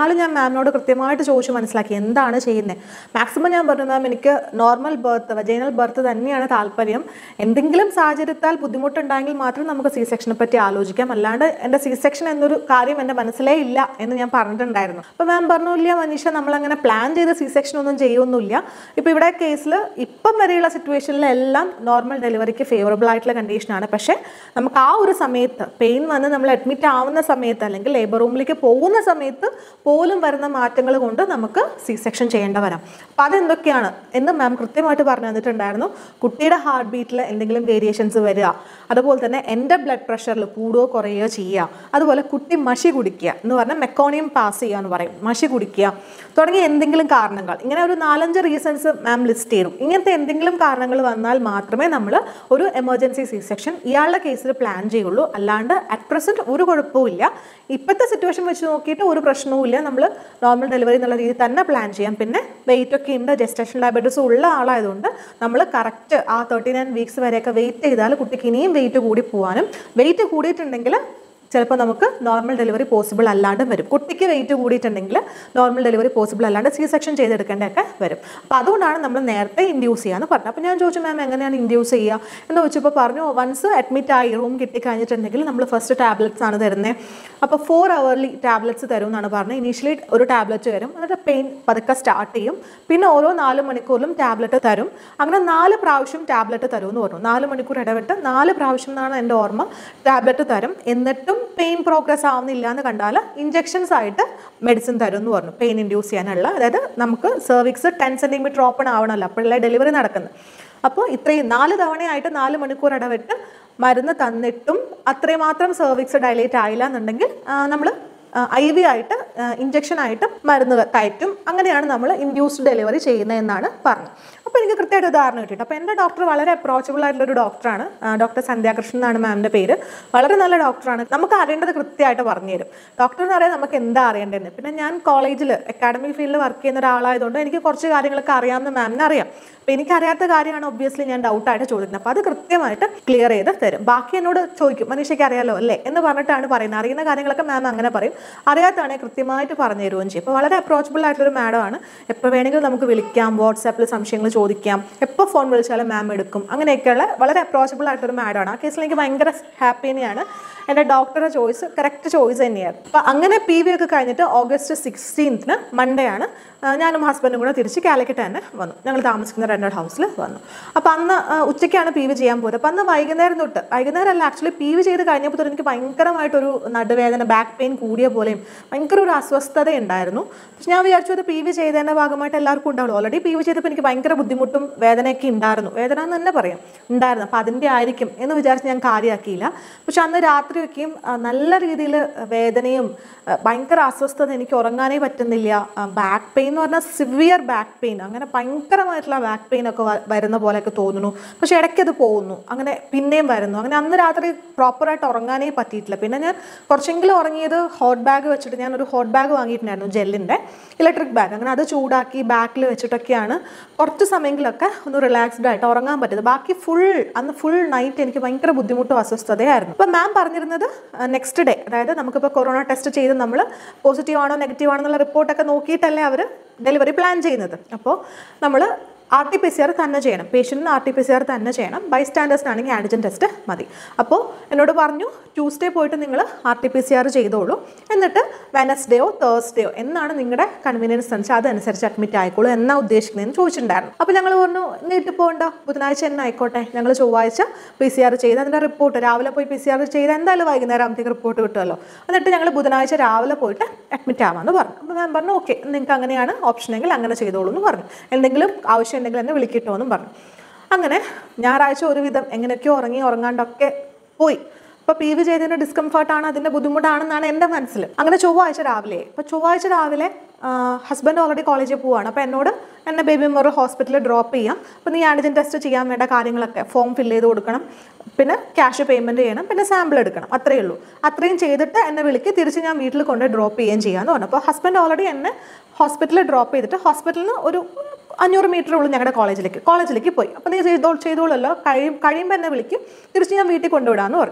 എന്നാലും ഞാൻ മാമിനോട് കൃത്യമായിട്ട് ചോദിച്ചു മനസ്സിലാക്കി എന്താണ് ചെയ്യുന്നത് മാക്സിമം ഞാൻ പറഞ്ഞു മാം എനിക്ക് നോർമൽ ബർത്ത് വജൈനൽ ബർത്ത് തന്നെയാണ് താല്പര്യം എന്തെങ്കിലും സാഹചര്യത്താൽ ബുദ്ധിമുട്ടുണ്ടെങ്കിൽ മാത്രം നമുക്ക് സി സെക്ഷനെ പറ്റി ആലോചിക്കാം അല്ലാണ്ട് എൻ്റെ സി സെക്ഷൻ എന്നൊരു കാര്യം എൻ്റെ മനസ്സിലേ ഇല്ല എന്ന് ഞാൻ പറഞ്ഞിട്ടുണ്ടായിരുന്നു അപ്പോൾ മാം പറഞ്ഞു ഇല്ല മനീഷ നമ്മളങ്ങനെ പ്ലാൻ ചെയ്ത് സി സെക്ഷൻ ഒന്നും ചെയ്യൊന്നുമില്ല ഇപ്പോൾ ഇവിടെ കേസിൽ ഇപ്പം വരെയുള്ള സിറ്റുവേഷനിലെല്ലാം നോർമൽ ഡെലിവറിക്ക് ഫേവറബിൾ ആയിട്ടുള്ള കണ്ടീഷനാണ് പക്ഷേ നമുക്ക് ആ ഒരു സമയത്ത് പെയിൻ വന്ന് നമ്മൾ അഡ്മിറ്റ് ആവുന്ന സമയത്ത് അല്ലെങ്കിൽ ലേബർ റൂമിലേക്ക് പോകുന്ന സമയത്ത് പോലും വരുന്ന മാറ്റങ്ങൾ കൊണ്ട് നമുക്ക് സി സെക്ഷൻ ചെയ്യേണ്ട വരാം അപ്പം അതെന്തൊക്കെയാണ് എന്ന് മാം കൃത്യമായിട്ട് പറഞ്ഞു തന്നിട്ടുണ്ടായിരുന്നു കുട്ടിയുടെ ഹാർട്ട് ബീറ്റിൽ എന്തെങ്കിലും വേരിയേഷൻസ് വരിക അതുപോലെ തന്നെ എൻ്റെ ബ്ലഡ് പ്രഷറിൽ കൂടുകയോ കുറയുകയോ ചെയ്യുക അതുപോലെ കുട്ടി മഷി കുടിക്കുക എന്ന് പറഞ്ഞാൽ മെക്കോണിയം പാസ് ചെയ്യുക എന്ന് പറയും മഷി കുടിക്കുക തുടങ്ങിയ എന്തെങ്കിലും കാരണങ്ങൾ ഇങ്ങനെ ഒരു നാലഞ്ച് റീസൺസ് മാം ലിസ്റ്റ് ചെയ്തു ഇങ്ങനത്തെ എന്തെങ്കിലും കാരണങ്ങൾ വന്നാൽ മാത്രമേ നമ്മൾ ഒരു എമർജൻസി സി സെക്ഷൻ ഇയാളുടെ കേസിൽ പ്ലാൻ ചെയ്യുള്ളൂ അല്ലാണ്ട് അറ്റ് പ്രസൻറ്റ് ഒരു കുഴപ്പമില്ല ഇപ്പോഴത്തെ സിറ്റുവേഷൻ വെച്ച് നോക്കിയിട്ട് ഒരു പ്രശ്നവുമില്ല നമ്മൾ നോർമൽ ഡെലിവറി എന്നുള്ള രീതിയിൽ തന്നെ പ്ലാൻ ചെയ്യാം പിന്നെ വെയിറ്റ് ഒക്കെ ഉണ്ട് ജസ്റ്റേഷൻ ഡയബറ്റീസ് ഉള്ള ആളായതുകൊണ്ട് നമ്മൾ കറക്റ്റ് ആ തേർട്ടി നയൻ വീക്സ് വരെയൊക്കെ വെയിറ്റ് ചെയ്താൽ കുട്ടിക്ക് ഇനിയും വെയിറ്റ് കൂടി പോകാനും വെയിറ്റ് കൂടിയിട്ടുണ്ടെങ്കിൽ ചിലപ്പോൾ നമുക്ക് നോർമൽ ഡെലിവറി പോസിബിൾ അല്ലാണ്ട് വരും കുട്ടിക്ക് വെയിറ്റ് കൂടിയിട്ടുണ്ടെങ്കിൽ നോർമൽ ഡെലിവറി പോസിബിൾ അല്ലാണ്ട് സി സെക്ഷൻ ചെയ്തെടുക്കേണ്ടതൊക്കെ വരും അപ്പോൾ അതുകൊണ്ടാണ് നമ്മൾ നേരത്തെ ഇൻഡ്യൂസ് ചെയ്യാന്ന് പറഞ്ഞത് അപ്പോൾ ഞാൻ ചോദിച്ചു മാം എങ്ങനെയാണ് ഇൻഡ്യൂസ് ചെയ്യുക എന്ന് ചോദിച്ചപ്പോൾ പറഞ്ഞു വൺസ് അഡ്മിറ്റ് ആയി റൂം കിട്ടിക്കഴിഞ്ഞിട്ടുണ്ടെങ്കിൽ നമ്മൾ ഫസ്റ്റ് ടാബ്ലറ്റ്സ് ആണ് തരുന്നത് അപ്പോൾ ഫോർ അവർലി ടാബ്ലറ്റ്സ് തരും എന്നാണ് പറഞ്ഞത് ഇനീഷ്യലി ഒരു ടാബ്ലറ്റ് വരും എന്നിട്ട് പെയിൻ പതുക്കെ സ്റ്റാർട്ട് ചെയ്യും പിന്നെ ഓരോ നാല് മണിക്കൂറിലും ടാബ്ലറ്റ് തരും അങ്ങനെ നാല് പ്രാവശ്യം ടാബ്ലറ്റ് തരും എന്ന് പറഞ്ഞു നാല് മണിക്കൂർ ഇടവിട്ട് നാല് പ്രാവശ്യം എന്നാണ് എൻ്റെ ഓർമ്മ ടാബ്ലറ്റ് തരും എന്നിട്ടും പെയിൻ പ്രോഗ്രസ് ആവുന്നില്ല എന്ന് കണ്ടാൽ ഇഞ്ചെക്ഷൻസ് ആയിട്ട് മെഡിസിൻ തരും എന്ന് പറഞ്ഞു പെയിൻ ഇൻഡ്യൂസ് ചെയ്യാനുള്ള അതായത് നമുക്ക് സെർവിക്സ് ടെൻ സെൻറ്റിമീറ്റർ ഓപ്പൺ ആവണമല്ലോ അപ്പോഴല്ലേ ഡെലിവറി നടക്കുന്നത് അപ്പോൾ ഇത്രയും നാല് തവണയായിട്ട് നാല് മണിക്കൂർ ഇടവിട്ട് മരുന്ന് തന്നിട്ടും അത്രയും മാത്രം സെർവിക്സ് ഡയലേറ്റ് ആയില്ല എന്നുണ്ടെങ്കിൽ നമ്മൾ ഐ വി ആയിട്ട് ഇഞ്ചക്ഷൻ ആയിട്ട് മരുന്ന് കയറ്റും അങ്ങനെയാണ് നമ്മൾ ഇൻഡ്യൂസ്ഡ് ഡെലിവറി ചെയ്യുന്നതെന്നാണ് പറഞ്ഞത് അപ്പോൾ എനിക്ക് കൃത്യമായിട്ട് ഉദാഹരണം കിട്ടിയിട്ട് അപ്പോൾ എൻ്റെ ഡോക്ടർ വളരെ അപ്രോച്ചബിൾ ആയിട്ടുള്ള ഒരു ഡോക്ടറാണ് ഡോക്ടർ സന്ധ്യാകൃഷ്ണൻ എന്നാണ് മാമിൻ്റെ പേര് വളരെ നല്ല ഡോക്ടറാണ് നമുക്ക് അറിയേണ്ടത് കൃത്യമായിട്ട് പറഞ്ഞു തരും ഡോക്ടർ എന്ന് പറയാൻ നമുക്ക് എന്താ അറിയേണ്ടതെന്ന് പിന്നെ ഞാൻ കോളേജിൽ അക്കാഡമിക് ഫീൽഡിൽ വർക്ക് ചെയ്യുന്ന ഒരാളായതുകൊണ്ട് എനിക്ക് കുറച്ച് കാര്യങ്ങളൊക്കെ അറിയാമെന്ന് മാമിന് അറിയാം അപ്പോൾ എനിക്കറിയാത്ത കാര്യമാണ് ഒബ്വിയസ്ലി ഞാൻ ഡൗട്ടായിട്ട് ചോദിക്കുന്നത് അപ്പോൾ അത് കൃത്യമായിട്ട് ക്ലിയർ ചെയ്ത് തരും ബാക്കി എന്നോട് ചോദിക്കും മനുഷ്യക്ക് അറിയാലോ അല്ലേ എന്ന് പറഞ്ഞിട്ടാണ് പറയുന്നത് അറിയുന്ന കാര്യങ്ങളൊക്കെ മാം അങ്ങനെ പറയും അറിയാത്തതാണെങ്കിൽ കൃത്യമായിട്ട് പറഞ്ഞു തരുകയും ചെയ്യും അപ്പോൾ വളരെ അപ്രോച്ചബിൾ ആയിട്ടൊരു മാഡമാണ് എപ്പോൾ വേണമെങ്കിലും നമുക്ക് വിളിക്കാം വാട്സാപ്പിൽ സംശയങ്ങൾ ചോദിക്കാം എപ്പോൾ ഫോൺ വിളിച്ചാലും മാം എടുക്കും അങ്ങനെയൊക്കെയുള്ള വളരെ അപ്രോച്ചബിൾ ആയിട്ടൊരു മാഡമാണ് ആ കേസിൽ എനിക്ക് ഭയങ്കര ഹാപ്പി തന്നെയാണ് എൻ്റെ ഡോക്ടറുടെ ചോയ്സ് കറക്റ്റ് ചോയ്സ് തന്നെയാണ് അപ്പോൾ അങ്ങനെ പി വി ഒക്കെ കഴിഞ്ഞിട്ട് ഓഗസ്റ്റ് സിക്സ്റ്റീൻത്തിന് മൺഡേ ആണ് ആ, ഞാനും ഹസ്ബൻഡും കൂടെ തിരിച്ച് കാലിക്കറ്റ് തന്നെ വന്നു ഞങ്ങൾ താമസിക്കുന്ന റെൻഡഡ് ഹൗസിൽ വന്നു അപ്പോൾ അന്ന് ആ, ഉച്ചയ്ക്കാണ് പി വി ചെയ്യാൻ പോയത് അപ്പോൾ അന്ന് വൈകുന്നേരം തൊട്ട് വൈകുന്നേരം അല്ല ആക്ച്വലി പി വി ചെയ്ത് കഴിഞ്ഞപ്പോൾ തൊട്ട് എനിക്ക് ഭയങ്കരമായിട്ടൊരു നടുവേദന ബാക്ക് പെയിൻ കൂടിയ പോലെയും ഭയങ്കര ഒരു അസ്വസ്ഥത ഉണ്ടായിരുന്നു പക്ഷെ ഞാൻ വിചാരിച്ചു അത് പി വി ചെയ്തതിൻ്റെ ഭാഗമായിട്ട് എല്ലാവർക്കും ഉണ്ടാവുള്ളൂ ഓൾറെഡി പി വി ചെയ്തപ്പോൾ എനിക്ക് ഭയങ്കര ബുദ്ധിമുട്ടും വേദനയൊക്കെ ഉണ്ടായിരുന്നു വേദന എന്ന് തന്നെ പറയാം ഉണ്ടായിരുന്നു അപ്പോൾ അതിൻ്റെ ആയിരിക്കും എന്ന് വിചാരിച്ച് ഞാൻ കാര്യമാക്കിയില്ല പക്ഷെ അന്ന് രാത്രിയൊക്കെയും ആ, നല്ല രീതിയിൽ വേദനയും ആ, ഭയങ്കര അസ്വസ്ഥത എനിക്ക് ഉറങ്ങാനേ പറ്റുന്നില്ല ബാക്ക് പെയിൻ എന്ന് പറഞ്ഞാൽ സിവിയർ ബാക്ക് പെയിൻ അങ്ങനെ ഭയങ്കരമായിട്ടുള്ള ബാക്ക് പെയിൻ ഒക്കെ വ- വരുന്ന പോലെയൊക്കെ തോന്നുന്നു പക്ഷെ ഇടയ്ക്ക് അത് പോകുന്നു അങ്ങനെ പിന്നെയും വരുന്നു അങ്ങനെ അന്ന് രാത്രി പ്രോപ്പറായിട്ട് ഉറങ്ങാനേ പറ്റിയിട്ടില്ല പിന്നെ ഞാൻ കുറച്ചെങ്കിലും ഉറങ്ങിയത് ഹോട്ട് ബാഗ് വെച്ചിട്ട് ഞാൻ ഒരു ഹോട്ട് ബാഗ് വാങ്ങിയിട്ടുണ്ടായിരുന്നു ജെല്ലിൻ്റെ ഇലക്ട്രിക് ബാഗ് അങ്ങനെ അത് ചൂടാക്കി ബാക്കിൽ വെച്ചിട്ടൊക്കെയാണ് കുറച്ച് സമയങ്ങളിലൊക്കെ ഒന്ന് റിലാക്സ്ഡ് ആയിട്ട് ഉറങ്ങാൻ പറ്റുന്നത് ബാക്കി ഫുൾ അന്ന് ഫുൾ നൈറ്റ് എനിക്ക് ഭയങ്കര ബുദ്ധിമുട്ടും അസ്വസ്ഥതയായിരുന്നു അപ്പം മാം പറഞ്ഞിരുന്നത് നെക്സ്റ്റ് ഡേ അതായത് നമുക്കിപ്പോൾ കൊറോണ ടെസ്റ്റ് ചെയ്ത് നമ്മൾ പോസിറ്റീവ് ആണോ നെഗറ്റീവ് ആണോ എന്നുള്ള റിപ്പോർട്ടൊക്കെ നോക്കിയിട്ടല്ലേ അവർ ഡെലിവറി പ്ലാൻ ചെയ്യുന്നത് അപ്പോൾ നമ്മൾ R T P C R തന്നെ ചെയ്യണം പേഷ്യൻറ്റിന് R T P C R തന്നെ ചെയ്യണം ബൈ സ്റ്റാൻഡേഴ്സിനാണെങ്കിൽ ആൻറ്റിജൻ ടെസ്റ്റ് മതി അപ്പോൾ എന്നോട് പറഞ്ഞു ട്യൂസ്ഡേ പോയിട്ട് നിങ്ങൾ R T P C R ചെയ്തോളൂ എന്നിട്ട് വെനസ്ഡേയോ തേഴ്സ്ഡേയോ എന്നാണ് നിങ്ങളുടെ കൺവീനിയൻസ് അനുസരിച്ച് അതനുസരിച്ച് അഡ്മിറ്റ് ആയിക്കോളൂ എന്നാ ഉദ്ദേശിക്കുന്നതെന്ന് ചോദിച്ചിട്ടുണ്ടായിരുന്നു അപ്പോൾ ഞങ്ങൾ പറഞ്ഞു നീട്ടി പോകണ്ട ബുധനാഴ്ച തന്നെ ആയിക്കോട്ടെ ഞങ്ങൾ ചൊവ്വാഴ്ച പി സി ആർ ചെയ്ത് അതിൻ്റെ റിപ്പോർട്ട് രാവിലെ പോയി പി സി ആർ ചെയ്ത് എന്തായാലും വൈകുന്നേരം ആകുമ്പോഴത്തേക്ക് റിപ്പോർട്ട് കിട്ടുമല്ലോ എന്നിട്ട് ഞങ്ങൾ ബുധനാഴ്ച രാവിലെ പോയിട്ട് അഡ്മിറ്റ് ആവാമെന്ന് പറഞ്ഞു അപ്പോൾ ഞാൻ പറഞ്ഞു ഓക്കെ നിങ്ങൾക്ക് അങ്ങനെയാണ് ഓപ്ഷനെങ്കിൽ അങ്ങനെ ചെയ്തോളൂ എന്ന് പറഞ്ഞു എന്തെങ്കിലും ആവശ്യം ഉണ്ടെങ്കിൽ എന്നെ വിളിക്കിട്ടോ എന്നും പറഞ്ഞു അങ്ങനെ ഞായറാഴ്ച ഒരുവിധം എങ്ങനെയൊക്കെയോ ഉറങ്ങി ഉറങ്ങാണ്ടൊക്കെ പോയി അപ്പോൾ പി വി ചെയ്തതിൻ്റെ ഡിസ്കംഫർട്ടാണ് അതിൻ്റെ ബുദ്ധിമുട്ടാണെന്നാണ് എൻ്റെ മനസ്സിൽ അങ്ങനെ ചൊവ്വാഴ്ച രാവിലെ അപ്പോൾ ചൊവ്വാഴ്ച രാവിലെ ഹസ്ബൻഡ് ഓൾറെഡി കോളേജിൽ പോവാണ് അപ്പോൾ എന്നോട് എന്നെ ബേബി മെമ്മോറിയൽ ഹോസ്പിറ്റലിൽ ഡ്രോപ്പ് ചെയ്യാം അപ്പോൾ നീ ആൻറ്റിജൻ ടെസ്റ്റ് ചെയ്യാൻ വേണ്ട കാര്യങ്ങളൊക്കെ ഫോം ഫില്ല് ചെയ്ത് കൊടുക്കണം പിന്നെ ക്യാഷ് പേയ്മെൻറ്റ് ചെയ്യണം പിന്നെ സാമ്പിൾ എടുക്കണം അത്രയേ ഉള്ളൂ അത്രയും ചെയ്തിട്ട് എന്നെ വിളിക്ക് തിരിച്ച് ഞാൻ വീട്ടിൽ കൊണ്ട് ഡ്രോപ്പ് ചെയ്യുകയും ചെയ്യാമെന്ന് പറഞ്ഞു അപ്പോൾ ഹസ്ബൻഡ് ഓൾറെഡി എന്നെ ഹോസ്പിറ്റലിൽ ഡ്രോപ്പ് ചെയ്തിട്ട് ഹോസ്പിറ്റലിൽ നിന്ന് ഒരു അഞ്ഞൂറ് മീറ്റർ ഉള്ളൂ ഞങ്ങളുടെ കോളേജിലേക്ക് കോളേജിലേക്ക് പോയി അപ്പോൾ നീ ചെയ്തോ ചെയ്തോളല്ലോ കഴിയും കഴിയുമ്പോൾ എന്നെ വിളിക്കും തിരിച്ച് ഞാൻ വീട്ടിൽ കൊണ്ടുവിടാമെന്ന് പറഞ്ഞു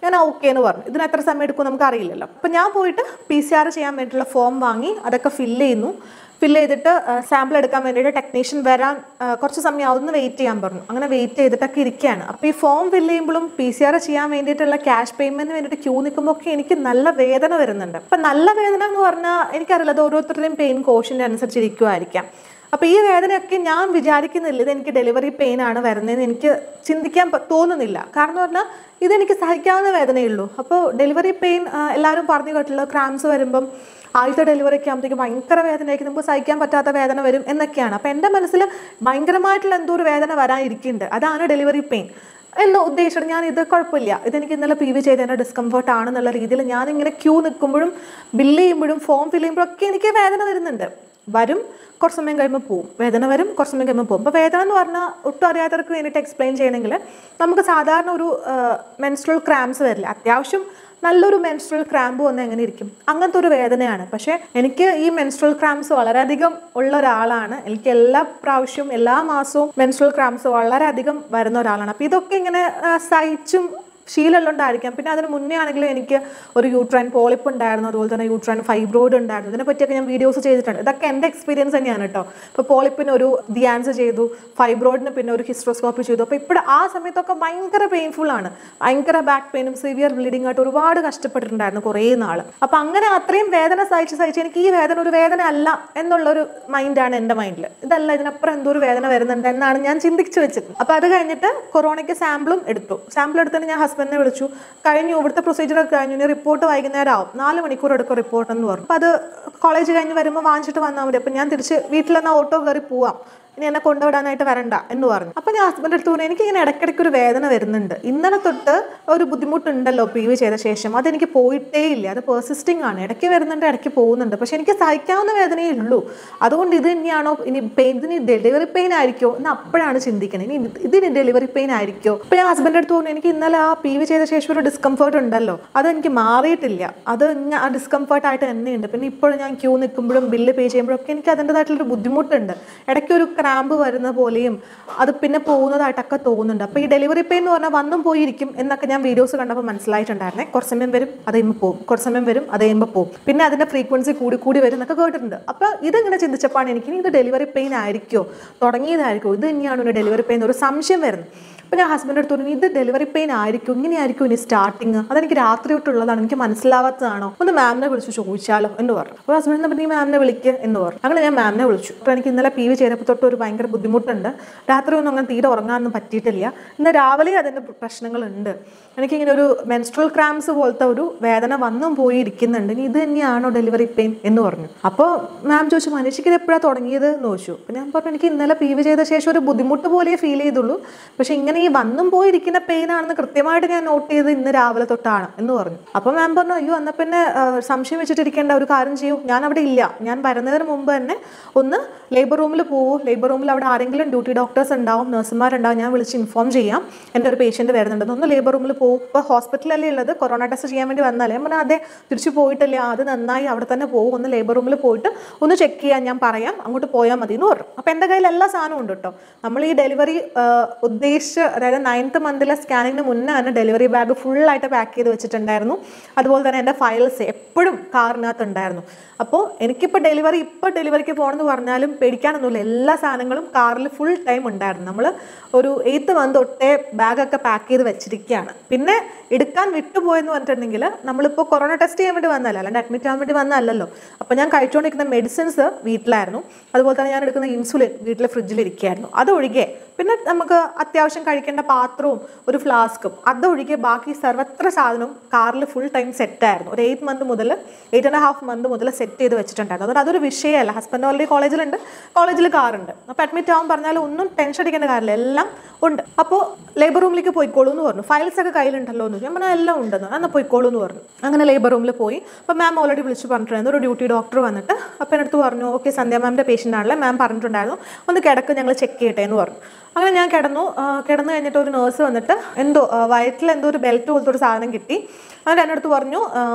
ഞാൻ ഓക്കെ എന്ന് പറഞ്ഞു ഇതിന് എത്ര സമയം എടുക്കും നമുക്ക് അറിയില്ലല്ലോ അപ്പം ഞാൻ പോയിട്ട് പി സി ആർ ചെയ്യാൻ വേണ്ടിയിട്ടുള്ള ഫോം വാങ്ങി അതൊക്കെ ഫില്ല് ചെയ്യുന്നു ഫില്ല് ചെയ്തിട്ട് സാമ്പിൾ എടുക്കാൻ വേണ്ടിയിട്ട് ടെക്നീഷ്യൻ വരാൻ ആ, കുറച്ച് സമയം അതൊന്ന് വെയിറ്റ് ചെയ്യാൻ പറഞ്ഞു അങ്ങനെ വെയിറ്റ് ചെയ്തിട്ടൊക്കെ ഇരിക്കുകയാണ് അപ്പോൾ ഈ ഫോം ഫില്ല് ചെയ്യുമ്പോഴും പി സി ആർ ചെയ്യാൻ വേണ്ടിയിട്ടുള്ള ക്യാഷ് പേയ്മെന്റിന് വേണ്ടിയിട്ട് ക്യൂ നിൽക്കുമ്പോൾ ഒക്കെ എനിക്ക് നല്ല വേദന വരുന്നുണ്ട് അപ്പം നല്ല വേദന എന്ന് പറഞ്ഞാൽ എനിക്കറിയില്ല അത് ഓരോരുത്തരുടെയും പെയിൻ കോഷൻ്റെ അനുസരിച്ചിരിക്കുമായിരിക്കാം അപ്പോൾ ഈ വേദനയൊക്കെ ഞാൻ വിചാരിക്കുന്നില്ല ഇത് എനിക്ക് ഡെലിവറി പെയിൻ ആണ് വരുന്നതെന്ന് എനിക്ക് ചിന്തിക്കാൻ പ- തോന്നുന്നില്ല കാരണം എന്ന് പറഞ്ഞാൽ ഇതെനിക്ക് സഹിക്കാവുന്ന വേദനയേ ഉള്ളൂ അപ്പോൾ ഡെലിവറി പെയിൻ എല്ലാവരും പറഞ്ഞു കേട്ടുള്ള ക്രാംസ് വരുമ്പം ആദ്യത്തെ ഡെലിവറി ഒക്കെ ആകുമ്പോഴത്തേക്ക് ഭയങ്കര വേദനയായിരിക്കും നമുക്ക് സഹിക്കാൻ പറ്റാത്ത വേദന വരും എന്നൊക്കെയാണ് അപ്പോൾ എൻ്റെ മനസ്സിൽ ഭയങ്കരമായിട്ടുള്ള എന്തോ ഒരു വേദന വരാനിരിക്കുന്നുണ്ട് അതാണ് ഡെലിവറി പെയിൻ എന്ന് ഉദ്ദേശിച്ചിട്ട് ഞാൻ ഇത് കുഴപ്പമില്ല ഇതെനിക്ക് ഇന്നലെ പി വി ചെയ്തതിൻ്റെ ഡിസ്കംഫർട്ട് ആണെന്നുള്ള രീതിയിൽ ഞാൻ ഇങ്ങനെ ക്യൂ നിൽക്കുമ്പോഴും ബില്ല് ചെയ്യുമ്പോഴും ഫോം ഫില്ല് ചെയ്യുമ്പോഴൊക്കെ എനിക്ക് വേദന വരുന്നുണ്ട് വരും കുറച്ച് സമയം കഴിയുമ്പോൾ പോവും വേദന വരും കുറച്ച് സമയം കഴിയുമ്പോൾ പോകും അപ്പോൾ വേദന എന്ന് പറഞ്ഞാൽ ഒട്ടും അറിയാത്തവർക്ക് വേണ്ടിയിട്ട് എക്സ്പ്ലെയിൻ ചെയ്യണമെങ്കിൽ നമുക്ക് സാധാരണ ഒരു മെൻസ്ട്രൽ ക്രാംസ് വരില്ല അത്യാവശ്യം നല്ലൊരു മെൻസ്ട്രൽ ക്രാമ്പ് വന്ന് എങ്ങനെ ഇരിക്കും അങ്ങനത്തെ ഒരു വേദനയാണ് പക്ഷേ എനിക്ക് ഈ മെൻസ്ട്രൽ ക്രാംസ് വളരെയധികം ഉള്ള ഒരാളാണ് എനിക്ക് എല്ലാ പ്രാവശ്യവും എല്ലാ മാസവും മെൻസ്ട്രൽ ക്രാംസ് വളരെയധികം വരുന്ന ഒരാളാണ് അപ്പോൾ ഇതൊക്കെ ഇങ്ങനെ ആ, സഹിച്ചും ശീലമുള്ളതുകൊണ്ടായിരിക്കാം പിന്നെ അതിന് മുന്നേ ആണെങ്കിലും എനിക്ക് ഒരു യൂട്രൈൻ പോളിപ്പ് ഉണ്ടായിരുന്നു അതുപോലെ തന്നെ യൂട്രൈൻ ഫൈബ്രോയിഡ് ഉണ്ടായിരുന്നു ഇതിനെ പറ്റിയൊക്കെ ഞാൻ വീഡിയോസ് ചെയ്തിട്ടുണ്ട് ഇതൊക്കെ എൻ്റെ എക്സ്പീരിയൻസ് തന്നെയാണ് കേട്ടോ ഇപ്പോൾ പോളിപ്പിന് ഒരു ദിയാൻസ് ചെയ്തു ഫൈബ്രോയിഡിന് പിന്നെ ഒരു ഹിസ്ട്രോസ്കോപ്പി ചെയ്തു അപ്പോൾ ഇപ്പോൾ ആ സമയത്തൊക്കെ ഭയങ്കര പെയിൻഫുൾ ആണ് ഭയങ്കര ബാക്ക് പെയിനും സിവിയർ ബ്ലീഡിംഗ് ആയിട്ട് ഒരുപാട് കഷ്ടപ്പെട്ടിട്ടുണ്ടായിരുന്നു കുറേ നാൾ അപ്പോൾ അങ്ങനെ അത്രയും വേദന സഹിച്ച് സഹിച്ച് എനിക്ക് ഈ വേദന ഒരു വേദന അല്ല എന്നുള്ളൊരു മൈൻഡാണ് എൻ്റെ മൈൻഡിൽ ഇതല്ല ഇതിനപ്പുറം എന്തോ ഒരു വേദന വരുന്നുണ്ട് എന്നാണ് ഞാൻ ചിന്തിച്ചു വെച്ചത് അപ്പോൾ അത് കഴിഞ്ഞിട്ട് കൊറോണയ്ക്ക് സാമ്പിളും എടുത്തു സാമ്പിൾ എടുത്തിട്ട് ഞാൻ ഹസ്ബൻഡിനെ വിളിച്ചു കഴിഞ്ഞു ഇവിടുത്തെ പ്രൊസീജിയർ ഒക്കെ കഴിഞ്ഞു ഇനി റിപ്പോർട്ട് വൈകുന്നേരം ആവും നാല് മണിക്കൂർ എടുക്കും റിപ്പോർട്ട് എന്ന് പറഞ്ഞു അപ്പോൾ അത് കോളേജ് കഴിഞ്ഞ് വരുമ്പോൾ വാങ്ങിച്ചിട്ട് വന്നാൽ മതി അപ്പോൾ ഞാൻ തിരിച്ച് വീട്ടിൽ നിന്ന് ഓട്ടോ കയറി പോവാം ഇനി എന്നെ കൊണ്ടുവിടാനായിട്ട് വരണ്ട എന്ന് പറഞ്ഞു അപ്പം ഞാൻ ഹസ്ബൻഡ് അടുത്ത് പറഞ്ഞു എനിക്ക് ഇങ്ങനെ ഇടയ്ക്കിടയ്ക്ക് ഒരു വേദന വരുന്നുണ്ട് ഇന്നലെ തൊട്ട് ഒരു ബുദ്ധിമുട്ടുണ്ടല്ലോ പി വി ചെയ്ത ശേഷം അതെനിക്ക് പോയിട്ടേ ഇല്ല അത് പെർസിസ്റ്റിംഗ് ആണ് ഇടയ്ക്ക് വരുന്നുണ്ട് ഇടയ്ക്ക് പോകുന്നുണ്ട് പക്ഷെ എനിക്ക് സഹിക്കാവുന്ന വേദനയേ ഉള്ളൂ അതുകൊണ്ട് ഇത് തന്നെയാണോ ഇനി പെയിൻ ഇതിന് ഡെലിവറി പെയിൻ ആയിരിക്കോ എന്ന് അപ്പോഴാണ് ചിന്തിക്കുന്നത് ഇനി ഇത് ഇതിന് ഡെലിവറി പെയിൻ ആയിരിക്കോ അപ്പം ഞാൻ ഹസ്ബൻഡ് അടുത്ത് പറഞ്ഞു എനിക്ക് ഇന്നലെ ആ പി വി ചെയ്ത ശേഷം ഒരു ഡിസ്കംഫർട്ട് ഉണ്ടല്ലോ അത് എനിക്ക് മാറിയിട്ടില്ല അത് ഇങ്ങ- ആ ഡിസ്കംഫർട്ട് ആയിട്ട് തന്നെയുണ്ട് പിന്നെ ഇപ്പോഴും ഞാൻ ക്യൂ നിൽക്കുമ്പോഴും ബില്ല് പേ ചെയ്യുമ്പോഴൊക്കെ എനിക്ക് അതിൻ്റെതായിട്ടുള്ളൊരു ബുദ്ധിമുട്ടുണ്ട് ഇടയ്ക്ക് ഒരു ക്രാമ്പ് വരുന്ന പോലെയും അത് പിന്നെ പോകുന്നതായിട്ടൊക്കെ തോന്നുന്നുണ്ട് അപ്പോൾ ഈ ഡെലിവറി പെയിൻ എന്ന് പറഞ്ഞാൽ വന്നും പോയിരിക്കും എന്നൊക്കെ ഞാൻ വീഡിയോസ് കണ്ടപ്പോൾ മനസ്സിലായിട്ടുണ്ടായിരുന്നേ കുറച്ച് സമയം വരും അത് കഴിയുമ്പോൾ പോകും കുറച്ച് സമയം വരും അത് കഴിയുമ്പോൾ പോകും പിന്നെ അതിൻ്റെ ഫ്രീക്വൻസി കൂടി കൂടി വരും എന്നൊക്കെ കേട്ടിട്ടുണ്ട് അപ്പോൾ ഇതിങ്ങനെ ചിന്തിച്ചപ്പോഴാണ് എനിക്ക് ഇനി ഇത് ഡെലിവറി പെയിൻ ആയിരിക്കുമോ തുടങ്ങിയതായിരിക്കുമോ ഇത് തന്നെയാണ് ഒരു ഡെലിവറി പെയിൻ ഒരു സംശയം വരുന്നത് അപ്പോൾ ഞാൻ ഹസ്ബൻഡ് അടുത്ത് പറഞ്ഞു ഇത് ഡെലിവറി പെയിൻ ആയിരിക്കും ഇങ്ങനെയായിരിക്കും ഇനി സ്റ്റാർട്ടിങ് അതെനിക്ക് രാത്രി തൊട്ടുള്ളതാണ് എനിക്ക് മനസ്സിലാവാത്തതാണോ ഒന്ന് മാമിനെ വിളിച്ച് ചോദിച്ചാലോ എന്ന് പറഞ്ഞു അപ്പോൾ ഹസ്ബൻഡ് പറഞ്ഞു മാമിനെ വിളിക്കുക എന്ന് പറഞ്ഞു അങ്ങനെ ഞാൻ മാമിനെ വിളിച്ചു അപ്പോൾ എനിക്ക് ഇന്നലെ പി വി ചെയ്തപ്പോൾ തൊട്ട് ഒരു ഭയങ്കര ബുദ്ധിമുട്ടുണ്ട് രാത്രി ഒന്നും അങ്ങനെ തീരെ ഉറങ്ങാനൊന്നും പറ്റിയിട്ടില്ല ഇന്ന് രാവിലെ അതിൻ്റെ പ്രശ്നങ്ങളുണ്ട് എനിക്കിങ്ങനെ ഒരു മെൻസ്ട്രൽ ക്രാംസ് പോലത്തെ ഒരു വേദന വന്നും പോയി ഇരിക്കുന്നുണ്ട് ഇനി ഇത് തന്നെയാണോ ഡെലിവറി പെയിൻ എന്ന് പറഞ്ഞു അപ്പോൾ മാം ചോദിച്ചു മനുഷ്യക്ക് ഇത് എപ്പോഴാണ് തുടങ്ങിയത് എന്ന് ചോദിച്ചു അപ്പോൾ ഞാൻ പറഞ്ഞു എനിക്ക് ഇന്നലെ പി വി ചെയ്ത ശേഷം ഒരു ബുദ്ധിമുട്ട് പോലെ ഫീൽ ചെയ്തുള്ളൂ പക്ഷേ ഇങ്ങനെ ഈ വന്നും പോയിരിക്കുന്ന പെയിൻ ആണെന്ന് കൃത്യമായിട്ട് ഞാൻ നോട്ട് ചെയ്ത് ഇന്ന് രാവിലെ തൊട്ടാണ് എന്ന് പറഞ്ഞു അപ്പോൾ മാം പറഞ്ഞു അയ്യോ എന്നാൽ പിന്നെ ആ, സംശയം വെച്ചിട്ടിരിക്കേണ്ട ഒരു കാര്യം ചെയ്യൂ ഞാൻ അവിടെ ഇല്ല ഞാൻ വരുന്നതിന് മുമ്പ് തന്നെ ഒന്ന് ലേബർ റൂമിൽ പോവൂ ലേബർ റൂമിൽ അവിടെ ആരെങ്കിലും ഡ്യൂട്ടി ഡോക്ടേഴ്സ് ഉണ്ടാവും നഴ്സുമാരുണ്ടാവും ഞാൻ വിളിച്ച് ഇൻഫോം ചെയ്യാം എൻ്റെ ഒരു പേഷ്യൻറ്റ് വരുന്നുണ്ടെന്ന് ഒന്ന് ലേബർ റൂമിൽ പോകും ഇപ്പോൾ ഹോസ്പിറ്റലല്ലേ ഉള്ളത് കൊറോണ ടെസ്റ്റ് ചെയ്യാൻ വേണ്ടി വന്നാലേ ഞാൻ പറഞ്ഞു അതെ തിരിച്ചു പോയിട്ടില്ല അത് നന്നായി അവിടെ തന്നെ പോകും ഒന്ന് ലേബർ റൂമിൽ പോയിട്ട് ഒന്ന് ചെക്ക് ചെയ്യാൻ ഞാൻ പറയാം അങ്ങോട്ട് പോയാൽ മതി എന്ന് പറഞ്ഞു അപ്പോൾ എൻ്റെ കയ്യിൽ എല്ലാ സാധനവും ഉണ്ട് കേട്ടോ നമ്മൾ ഈ ഡെലിവറി ഉദ്ദേശിച്ച് അതായത് നയൻത്ത് മന്തിലെ സ്കാനിങ്ങിന് മുന്നേ തന്നെ ഡെലിവറി ബാഗ് ഫുള്ളായിട്ട് പാക്ക് ചെയ്ത് വെച്ചിട്ടുണ്ടായിരുന്നു അതുപോലെ തന്നെ എൻ്റെ ഫയൽസ് എപ്പോഴും കാറിനകത്ത് ഉണ്ടായിരുന്നു അപ്പോൾ എനിക്കിപ്പോൾ ഡെലിവറി ഇപ്പോൾ ഡെലിവറിക്ക് പോകണമെന്ന് പറഞ്ഞാലും പേടിക്കാനൊന്നുമില്ല എല്ലാ സാധനങ്ങളും കാറിൽ ഫുൾ ടൈം ഉണ്ടായിരുന്നു നമ്മൾ ഒരു എയ്ത്ത് മന്ത് തൊട്ടേ ബാഗൊക്കെ പാക്ക് ചെയ്ത് വെച്ചിരിക്കുകയാണ് പിന്നെ എടുക്കാൻ വിട്ടുപോയെന്ന് പറഞ്ഞിട്ടുണ്ടെങ്കിൽ നമ്മളിപ്പോൾ കൊറോണ ടെസ്റ്റ് ചെയ്യാൻ വേണ്ടി വന്നതല്ല അല്ലാണ്ട് അഡ്മിറ്റ് ആവാൻ വേണ്ടി വന്നതല്ലല്ലോ അപ്പോൾ ഞാൻ കഴിച്ചുകൊണ്ടിരിക്കുന്ന മെഡിസിൻസ് വീട്ടിലായിരുന്നു അതുപോലെ തന്നെ ഞാൻ എടുക്കുന്ന ഇൻസുലിൻ വീട്ടിലെ ഫ്രിഡ്ജിൽ ഇരിക്കുകയായിരുന്നു അതൊഴികെ പിന്നെ നമുക്ക് അത്യാവശ്യം കഴിക്കേണ്ട പാത്രവും ഒരു ഫ്ലാസ്കും അതൊഴികെ ബാക്കി സർവത്ര സാധനവും കാറിൽ ഫുൾ ടൈം സെറ്റായിരുന്നു ഒരു എയ്റ്റ് മന്ത് മുതൽ എയ്റ്റ് ആൻഡ് ഹാഫ് മന്ത് മുതൽ സെറ്റ് ചെയ്ത് വെച്ചിട്ടുണ്ടായിരുന്നു അതുകൊണ്ട് അതൊരു വിഷയമല്ല ഹസ്ബൻഡ് ഓൾറെഡി കോളേജിലുണ്ട് കോളേജിൽ കാറുണ്ട് അപ്പോൾ അഡ്മിറ്റ് ആവാൻ പറഞ്ഞാൽ ഒന്നും ടെൻഷൻ അടിക്കേണ്ട കാര്യമില്ല എല്ലാം ഉണ്ട് അപ്പോൾ ലേബർ റൂമിലേക്ക് പോയിക്കോളൂ എന്ന് പറഞ്ഞു ഫയൽസ് ഒക്കെ കയ്യിലുണ്ടല്ലോ എന്ന് ചോദിച്ചു. ഞാൻ പറഞ്ഞാൽ എല്ലാം ഉണ്ടെന്ന് എന്നാൽ പോയിക്കോളൂ എന്ന് പറഞ്ഞു അങ്ങനെ ലേബർ റൂമിൽ പോയി അപ്പോൾ മാം ഓൾറെഡി വിളിച്ച് പറഞ്ഞിട്ടുണ്ടായിരുന്നു ഒരു ഡ്യൂട്ടി ഡോക്ടർ വന്നിട്ട് അപ്പോൾ എൻ്റെ അടുത്ത് പറഞ്ഞു ഓക്കെ സന്ധ്യ മാമിൻ്റെ പേഷ്യൻ്റ് ആണല്ലേ മാം പറഞ്ഞിട്ടുണ്ടായിരുന്നു ഒന്ന് കിടക്ക് ഞങ്ങൾ ചെക്ക് ചെയ്യട്ടെ എന്ന് പറഞ്ഞു അങ്ങനെ ഞാൻ കിടന്നു ആ, കിടന്നു കഴിഞ്ഞിട്ട് ഒരു നേഴ്സ് വന്നിട്ട് എന്തോ ആ, വയറ്റിൽ എന്തോ ഒരു ബെൽറ്റ് പോലത്തെ ഒരു സാധനം കിട്ടി അങ്ങനെ എൻ്റെ അടുത്ത് പറഞ്ഞു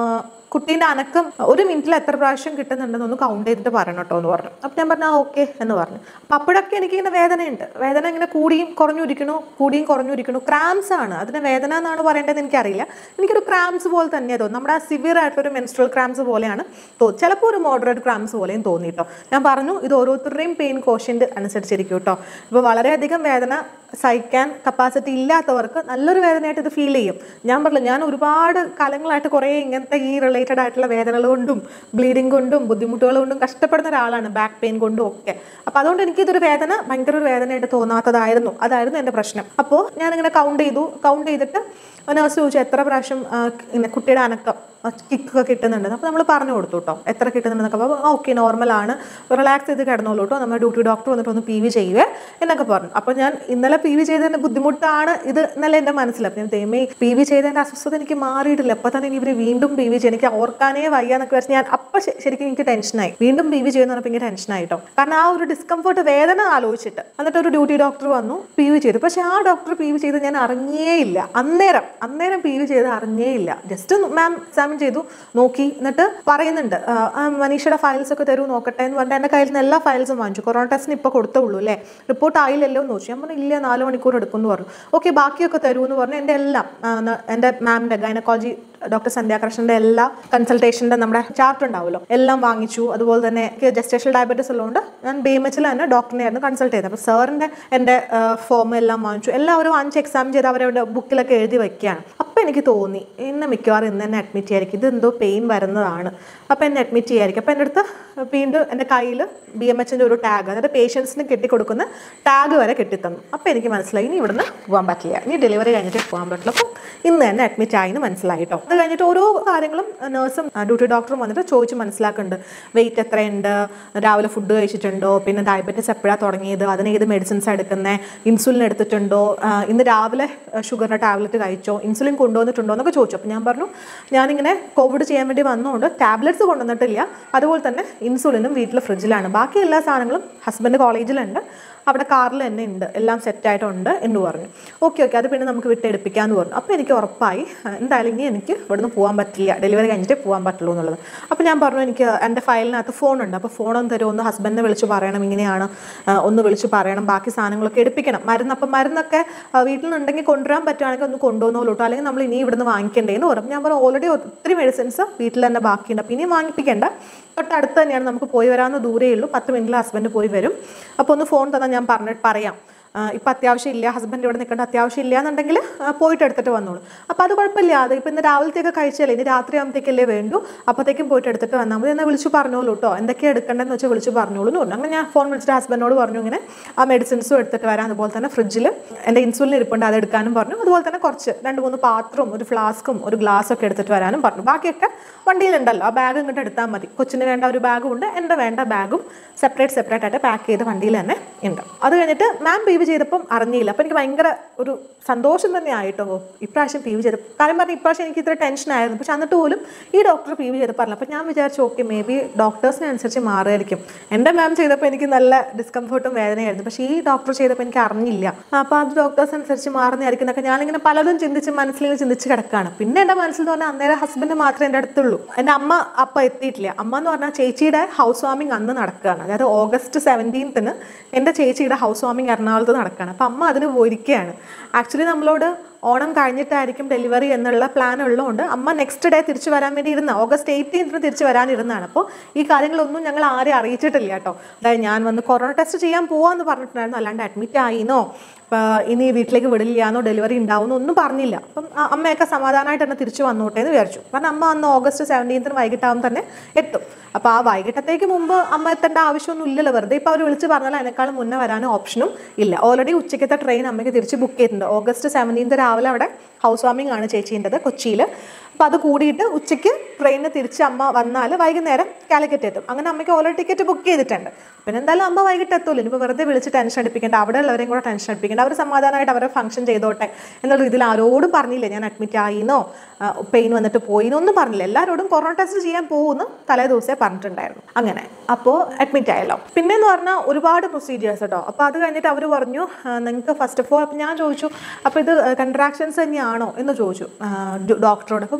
കുട്ടീൻ്റെ അനക്കം ഒരു മിനിറ്റിൽ എത്ര പ്രാവശ്യം കിട്ടുന്നുണ്ടെന്ന് ഒന്ന് കൗണ്ട് ചെയ്തിട്ട് പറയണം കേട്ടോ എന്ന് പറഞ്ഞു അപ്പം ഞാൻ പറഞ്ഞു ഓക്കെ എന്ന് പറഞ്ഞു അപ്പം അപ്പോഴൊക്കെ എനിക്കിങ്ങനെ വേദനയുണ്ട് വേദന ഇങ്ങനെ കൂടിയും കുറഞ്ഞിരിക്കണു കൂടിയും കുറഞ്ഞിരിക്കണു ക്രാംസ് ആണ് അതിന് വേദന എന്നാണ് പറയേണ്ടത് എനിക്കറിയില്ല എനിക്കൊരു ക്രാംസ് പോലെ തന്നെയാണ് തോന്നുന്നു നമ്മുടെ സിവിയർ ആയിട്ടൊരു മെൻസ്ട്രൽ ക്രാംസ് പോലെയാണ് തോന്നുന്നത് ചിലപ്പോൾ ഒരു മോഡറേറ്റ് ക്രാംസ് പോലെയും തോന്നി കേട്ടോ ഞാൻ പറഞ്ഞു ഇത് ഓരോരുത്തരുടെയും പെയിൻ കോഷ്യൻ്റ് അനുസരിച്ചിരിക്കും കേട്ടോ ഇപ്പോൾ വളരെയധികം വേദന സഹിക്കാൻ കപ്പാസിറ്റി ഇല്ലാത്തവർക്ക് നല്ലൊരു വേദനയായിട്ട് ഇത് ഫീൽ ചെയ്യും ഞാൻ പറഞ്ഞു ഞാൻ ഒരുപാട് കാലങ്ങളായിട്ട് കുറേ ഇങ്ങനത്തെ ഈ റിലേറ്റഡ് ആയിട്ടുള്ള വേദനകൾ കൊണ്ടും ബ്ലീഡിങ് കൊണ്ടും ബുദ്ധിമുട്ടുകൾ കൊണ്ടും കഷ്ടപ്പെടുന്ന ഒരാളാണ് ബാക്ക് പെയിൻ കൊണ്ടും ഒക്കെ അപ്പോൾ അതുകൊണ്ട് എനിക്കിതൊരു വേദന ഭയങ്കര ഒരു വേദനയായിട്ട് തോന്നാത്തതായിരുന്നു അതായിരുന്നു എൻ്റെ പ്രശ്നം അപ്പോൾ ഞാനിങ്ങനെ കൗണ്ട് ചെയ്തു കൗണ്ട് ചെയ്തിട്ട് നഴ്സ് ചോദിച്ചു എത്ര പ്രാവശ്യം ആ, ഇങ്ങനെ കുട്ടിയുടെ അനക്കം കിക്കൊക്കെ കിട്ടുന്നുണ്ട് അപ്പോൾ നമ്മൾ പറഞ്ഞു കൊടുത്തു കേട്ടോ എത്ര കിട്ടുന്നുണ്ടെന്നൊക്കെ അപ്പോൾ ഓക്കെ നോർമലാണ് റിലാക്സ് ചെയ്ത് കിടന്നോളൂ കേട്ടോ നമ്മുടെ ഡ്യൂട്ടി ഡോക്ടർ വന്നിട്ട് ഒന്ന് പി വി ചെയ്യുവേ എന്നൊക്കെ പറഞ്ഞു അപ്പോൾ ഞാൻ ഇന്നലെ പി വി ചെയ്തതിൻ്റെ ബുദ്ധിമുട്ടാണ് ഇത് ഇന്നലെ എൻ്റെ മനസ്സിൽ അപ്പം ഞാൻ ദൈവമേ പി വി ചെയ്തതിൻ്റെ അസ്വസ്ഥത എനിക്ക് മാറിയിട്ടില്ല അപ്പോൾ തന്നെ ഇവർ വീണ്ടും പി വി ചെയ്യും എനിക്ക് ഓർക്കാനേ വയ്യ എന്നൊക്കെ വെച്ച് ഞാൻ അപ്പം ശരിക്കും എനിക്ക് ടെൻഷനായി വീണ്ടും പി വി ചെയ്യുന്ന പറഞ്ഞപ്പോൾ എനിക്ക് ടെൻഷനായിട്ടോ കാരണം ആ ഒരു ഡിസ്കംഫർട്ട് വേദന ആലോചിച്ചിട്ട് എന്നിട്ട് ഒരു ഡ്യൂട്ടി ഡോക്ടർ വന്നു പി വി ചെയ്തു പക്ഷേ ആ ഡോക്ടർ പി വി ചെയ്ത് ഞാൻ അറിഞ്ഞേ ഇല്ല അന്നേരം അന്നേരം പി വി ചെയ്ത് അറിഞ്ഞേ ഇല്ല ജസ്റ്റ് മാം എക്സാമിൻ ചെയ്തു നോക്കി എന്നിട്ട് പറയുന്നുണ്ട് ആ, ആ, മനീഷയുടെ ഫയൽസ് ഒക്കെ തരൂ നോക്കട്ടെ എന്ന് പറഞ്ഞിട്ട് എൻ്റെ കയ്യിൽ നിന്ന് എല്ലാ ഫയൽസും വാങ്ങിച്ചു കൊറോണ ടെസ്റ്റിന് ഇപ്പോൾ കൊടുത്തേ ഉള്ളൂ അല്ലേ റിപ്പോർട്ട് ആയില്ലല്ലോ എന്ന് ചോദിച്ചു ഞാൻ പറഞ്ഞു ഇല്ല നാല് മണിക്കൂർ എടുക്കും എന്ന് പറഞ്ഞു ഓക്കെ ബാക്കിയൊക്കെ തരൂ എന്ന് പറഞ്ഞു എൻ്റെ എല്ലാം ആ, ന- എൻ്റെ മാമിൻ്റെ ഗൈനക്കോളജി ഡോക്ടർ സന്ധ്യാകൃഷ്ണന്റെ എല്ലാ കൺസൾട്ടേഷൻ്റെ നമ്മുടെ ചാർട്ട് ഉണ്ടാവുമല്ലോ എല്ലാം വാങ്ങിച്ചു അതുപോലെ തന്നെ എനിക്ക് ജസ്റ്റേഷൻ ഡയബറ്റീസ് ഉള്ളതുകൊണ്ട് ഞാൻ ബി എം എച്ചിൽ തന്നെ ഡോക്ടറിനെ ആയിരുന്നു കൺസൾട്ട് ചെയ്തത് അപ്പോൾ സാറിൻ്റെ എൻ്റെ ഫോം എല്ലാം വാങ്ങിച്ചു എല്ലാവരും വാങ്ങിച്ച് എക്സാം ചെയ്ത് അവരവരുടെ ബുക്കിലൊക്കെ എഴുതി വെക്കുകയാണ് അപ്പോൾ എനിക്ക് തോന്നി ഇന്ന് മിക്കവാറും ഇന്ന് തന്നെ അഡ്മിറ്റ് ചെയ്യായിരിക്കും ഇത് എന്തോ പെയിൻ വരുന്നതാണ് അപ്പോൾ എന്നെ അഡ്മിറ്റ് ചെയ്യായിരിക്കും അപ്പോൾ എൻ്റെ അടുത്ത് വീണ്ടും എൻ്റെ കയ്യിൽ ബി എം എച്ചിൻ്റെ ഒരു ടാഗ് അതായത് പേഷ്യൻസിന് കെട്ടിക്കൊടുക്കുന്ന ടാഗ് വരെ കെട്ടിത്തന്നു അപ്പോൾ എനിക്ക് മനസ്സിലായി ഇനി ഇവിടുന്ന് പോകാൻ പറ്റില്ല ഇനി ഡെലിവറി കഴിഞ്ഞിട്ട് പോകാൻ പറ്റില്ല അപ്പം ഇന്ന് തന്നെ അഡ്മിറ്റ് ആയിന്ന് മനസ്സിലായി കേട്ടോ അത് കഴിഞ്ഞിട്ട് ഓരോ കാര്യങ്ങളും നേഴ്സും ഡ്യൂട്ടി ഡോക്ടറും വന്നിട്ട് ചോദിച്ച് മനസ്സിലാക്കുന്നുണ്ട് വെയിറ്റ് എത്രയുണ്ട് രാവിലെ ഫുഡ് കഴിച്ചിട്ടുണ്ടോ പിന്നെ ഡയബറ്റീസ് എപ്പോഴാണ് തുടങ്ങിയത് അതിന് ഏത് മെഡിസിൻസ് എടുക്കുന്നത് ഇൻസുലിൻ എടുത്തിട്ടുണ്ടോ ആ, ഇന്ന് രാവിലെ ഷുഗറിൻ്റെ ടാബ്ലറ്റ് കഴിച്ചോ ഇൻസുലിൻ കൊണ്ടുവന്നിട്ടുണ്ടോ എന്നൊക്കെ ചോദിച്ചു അപ്പോൾ ഞാൻ പറഞ്ഞു ഞാനിങ്ങനെ കോവിഡ് ചെയ്യാൻ വേണ്ടി വന്നതുകൊണ്ട് ടാബ്ലറ്റ്സ് കൊണ്ടുവന്നിട്ടില്ല അതുപോലെ തന്നെ ഇൻസുലിനും വീട്ടിൽ ഫ്രിഡ്ജിലാണ് ബാക്കി എല്ലാ സാധനങ്ങളും ഹസ്ബൻഡ് കോളേജിലുണ്ട് അവിടെ കാറിൽ തന്നെ ഉണ്ട് എല്ലാം സെറ്റായിട്ടുണ്ട് എന്ന് പറഞ്ഞു ഓക്കെ ഓക്കെ അത് പിന്നെ നമുക്ക് വിട്ടെടുപ്പിക്കാമെന്ന് പറഞ്ഞു അപ്പോൾ എനിക്ക് ഉറപ്പായി ആ, എന്തായാലും ഇനി എനിക്ക് ഇവിടുന്ന് പോകാൻ പറ്റില്ല ഡെലിവറി കഴിഞ്ഞിട്ടേ പോകാൻ പറ്റുള്ളൂ എന്നുള്ളത് അപ്പോൾ ഞാൻ പറഞ്ഞു എനിക്ക് എൻ്റെ ഫയലിനകത്ത് ഫോണുണ്ട് അപ്പോൾ ഫോണൊന്ന് തരും ഒന്ന് ഹസ്ബൻഡിനെ വിളിച്ച് പറയണം ഇങ്ങനെയാണ് ആ, ഒന്ന് വിളിച്ച് പറയണം ബാക്കി സാധനങ്ങളൊക്കെ എടുപ്പിക്കണം മരുന്ന് അപ്പം മരുന്നൊക്കെ ആ, വീട്ടിൽ നിന്നുണ്ടെങ്കിൽ കൊണ്ടുവരാൻ പറ്റുവാണെങ്കിൽ ഒന്ന് കൊണ്ടുവന്നോളൂ കേട്ടോ അല്ലെങ്കിൽ നമ്മൾ ഇനി ഇവിടുന്ന് വാങ്ങിക്കേണ്ടതെന്ന് പറഞ്ഞു ഞാൻ പറഞ്ഞു ഓൾറെഡി ഒത്തിരി മെഡിസിൻസ് വീട്ടിൽ തന്നെ ബാക്കിയുണ്ട് അപ്പോൾ ഇനി വാങ്ങിപ്പിക്കേണ്ട തൊട്ടടുത്ത് തന്നെയാണ് നമുക്ക് പോയി വരാവുന്ന ദൂരേ ഉള്ളൂ പത്ത് മിനിറ്റിൽ ഹസ്ബൻഡ് പോയി വരും അപ്പോൾ ഒന്ന് ഫോൺ തന്നാൽ ഞാൻ പറഞ്ഞിട്ട് പറയാം ഇപ്പം അത്യാവശ്യം ഇല്ല ഹസ്ബൻഡ് ഇവിടെ നിൽക്കേണ്ട അത്യാവശ്യം ഇല്ല എന്നുണ്ടെങ്കിൽ ആ, പോയിട്ട് എടുത്തിട്ട് വന്നോളൂ അപ്പോൾ അത് കുഴപ്പമില്ല അത് ഇപ്പം ഇന്ന് രാവിലത്തേക്ക് കഴിച്ചല്ലേ ഇനി രാത്രി ആകുമ്പോഴത്തേക്കല്ലേ വേണ്ടു അപ്പോഴത്തേക്കും പോയിട്ട് എടുത്തിട്ട് വന്നാൽ മതി എന്നാൽ വിളിച്ച് പറഞ്ഞോളൂ കേട്ടോ എന്തൊക്കെയാണ് എടുക്കേണ്ടതെന്ന് വെച്ചാൽ വിളിച്ച് പറഞ്ഞോളൂ എന്ന് പറഞ്ഞു അങ്ങനെ ഞാൻ ഫോൺ വിളിച്ചിട്ട് ഹസ്ബൻഡിനോട് പറഞ്ഞു ഇങ്ങനെ ആ മെഡിസിൻസും എടുത്തിട്ട് വരാം അതുപോലെ തന്നെ ഫ്രിഡ്ജിൽ എൻ്റെ ഇൻസുലിൻ ഇരിപ്പുണ്ട് അത് എടുക്കാനും പറഞ്ഞു അതുപോലെ തന്നെ കുറച്ച് രണ്ട് മൂന്ന് പാത്രവും ഒരു ഫ്ലാസ്കും ഒരു ഗ്ലാസ്സും ഒക്കെ എടുത്തിട്ട് വരാനും പറഞ്ഞു ബാക്കിയൊക്കെ വണ്ടിയിലുണ്ടല്ലോ ആ ബാഗ് ഇങ്ങോട്ട് എടുത്താൽ മതി കൊച്ചിന് വേണ്ട ഒരു ബാഗും ഉണ്ട് എൻ്റെ വേണ്ട ബാഗും സെപ്പറേറ്റ് സെപ്പറേറ്റ് ആയിട്ട് പാക്ക് ചെയ്ത് വണ്ടിയിൽ തന്നെ ഉണ്ട് അത് കഴിഞ്ഞിട്ട് മാം പി വി ചെയ്തപ്പം അറിഞ്ഞില്ല അപ്പോൾ എനിക്ക് ഭയങ്കര ഒരു സന്തോഷം തന്നെ ആയിട്ടോ ഇപ്രാവശ്യം പി വി ചെയ്ത് കാര്യം പറഞ്ഞാൽ ഇപ്രാവശ്യം എനിക്ക് ഇത്ര ടെൻഷൻ ആയിരുന്നു പക്ഷെ എന്നിട്ട് പോലും ഈ ഡോക്ടർ പി വി ചെയ്ത് പറഞ്ഞു അപ്പോൾ ഞാൻ വിചാരിച്ചു ഓക്കെ മേ ബി ഡോക്ടേഴ്സിനെ അനുസരിച്ച് മാറുമായിരിക്കും എൻ്റെ മാം ചെയ്തപ്പോൾ എനിക്ക് നല്ല ഡിസ്കംഫർട്ടും വേദനയായിരുന്നു പക്ഷേ ഈ ഡോക്ടർ ചെയ്തപ്പോൾ എനിക്ക് അറിഞ്ഞില്ല അപ്പോൾ അത് ഡോക്ടേഴ്സ് അനുസരിച്ച് മാറുന്നതായിരിക്കും എന്നൊക്കെ ഞാനിങ്ങനെ പലതും ചിന്തിച്ച് മനസ്സിലിങ്ങനെ ചിന്തിച്ച് കിടക്കുകയാണ് പിന്നെ എൻ്റെ മനസ്സിൽ എന്ന് പറഞ്ഞാൽ അന്നേരം ഹസ്ബൻഡ് മാത്രമേ എൻ്റെ അടുത്തുള്ളൂ എൻ്റെ അമ്മ അപ്പം എത്തിയിട്ടില്ല അമ്മ എന്ന് പറഞ്ഞാൽ ചേച്ചിയുടെ ഹൗസ് വാമിങ് അന്ന് നടക്കുകയാണ് അതായത് ഓഗസ്റ്റ് സെവൻറ്റീൻത്തിന് എൻ്റെ ചേച്ചിയുടെ ഹൗസ് വാമിങ് എറണാകുളത്ത് നടക്കുകയാണ് അപ്പം അമ്മ അതിന് പോയിരിക്കുകയാണ് ആക്ച്വലി നമ്മളോട് ഓണം കഴിഞ്ഞിട്ടായിരിക്കും ഡെലിവറി എന്നുള്ള പ്ലാൻ ഉള്ളതുകൊണ്ട് അമ്മ നെക്സ്റ്റ് ഡേ തിരിച്ചു വരാൻ വേണ്ടി ഇരുന്ന ഓഗസ്റ്റ് എയ്റ്റീൻത്തിന് തിരിച്ചു വരാനിരുന്നതാണ് അപ്പോൾ ഈ കാര്യങ്ങളൊന്നും ഞങ്ങൾ ആരെയും അറിയിച്ചിട്ടില്ല കേട്ടോ അതായത് ഞാൻ വന്ന് കൊറോണ ടെസ്റ്റ് ചെയ്യാൻ പോവാന്ന് പറഞ്ഞിട്ടുണ്ടായിരുന്നു അല്ലാണ്ട് അഡ്മിറ്റ് ആയിന്നോ അപ്പോൾ ഇനി വീട്ടിലേക്ക് വിടില്ലാന്നോ ഡെലിവറി ഉണ്ടാവുന്നോ ഒന്നും പറഞ്ഞില്ല അപ്പം ആ അമ്മയൊക്കെ സമാധാനമായിട്ട് തന്നെ തിരിച്ചു വന്നോട്ടെ എന്ന് വിചാരിച്ചു കാരണം അമ്മ അന്ന് ഓഗസ്റ്റ് സെവൻറ്റീൻത്തിന് വൈകിട്ടാവും തന്നെ എത്തും അപ്പോൾ ആ വൈകിട്ടത്തേക്ക് മുമ്പ് അമ്മ എത്തേണ്ട ആവശ്യമൊന്നും ഇല്ലല്ലോ വെറുതെ ഇപ്പോൾ അവർ വിളിച്ച് പറഞ്ഞാൽ അതിനേക്കാളും മുന്നേ വരാനും ഓപ്ഷനും ഇല്ല ഓൾറെഡി ഉച്ചയ്ക്കത്തെ ട്രെയിൻ അമ്മയ്ക്ക് തിരിച്ച് ബുക്ക് ചെയ്തിട്ടുണ്ട് ഓഗസ്റ്റ് സെവൻറ്റീൻത്ത് രാവിലെ അവിടെ ഹൗസ് വാമിംഗ് ആണ് ചേച്ചീൻ്റെത് കൊച്ചിയിൽ അപ്പോൾ അത് കൂടിയിട്ട് ഉച്ചയ്ക്ക് ട്രെയിനിന് തിരിച്ച് അമ്മ വന്നാൽ വൈകുന്നേരം കാലിക്കറ്റ് എത്തും അങ്ങനെ അമ്മയ്ക്ക് ഓൾറെഡി ടിക്കറ്റ് ബുക്ക് ചെയ്തിട്ടുണ്ട് പിന്നെ എന്തായാലും അമ്മ വൈകിട്ട് എത്തുമല്ലോ ഇനിയിപ്പോൾ വെറുതെ വിളിച്ച് ടെൻഷൻ അടിപ്പിക്കേണ്ട അവിടെ ഉള്ളവരെയും കൂടെ ടെൻഷൻ അടിപ്പിക്കേണ്ട അവർ സമാധാനമായിട്ട് അവരെ ഫംഗ്ഷൻ ചെയ്തോട്ടെ എന്നുള്ള രീതിയിൽ ആരോടും പറഞ്ഞില്ല ഞാൻ അഡ്മിറ്റ് ആയിന്നോ പെയിൻ വന്നിട്ട് പോയിന്നോ ഒന്നും പറഞ്ഞില്ല എല്ലാവരോടും കൊറോണ ടെസ്റ്റ് ചെയ്യാൻ പോകുന്നു തലേ ദിവസമേ പറഞ്ഞിട്ടുണ്ടായിരുന്നു അങ്ങനെ അപ്പോൾ അഡ്മിറ്റ് ആയല്ലോ പിന്നെ എന്ന് പറഞ്ഞാൽ ഒരുപാട് പ്രൊസീജിയേഴ്സ് കേട്ടോ അപ്പോൾ അത് കഴിഞ്ഞിട്ട് അവർ പറഞ്ഞു നിങ്ങൾക്ക് ഫസ്റ്റ് ഓഫ് ഓൾ അപ്പോൾ ഞാൻ ചോദിച്ചു അപ്പോൾ ഇത് കൺട്രാക്ഷൻസ് തന്നെയാണോ എന്ന് ചോദിച്ചു ഡോക്ടറോട് അപ്പോൾ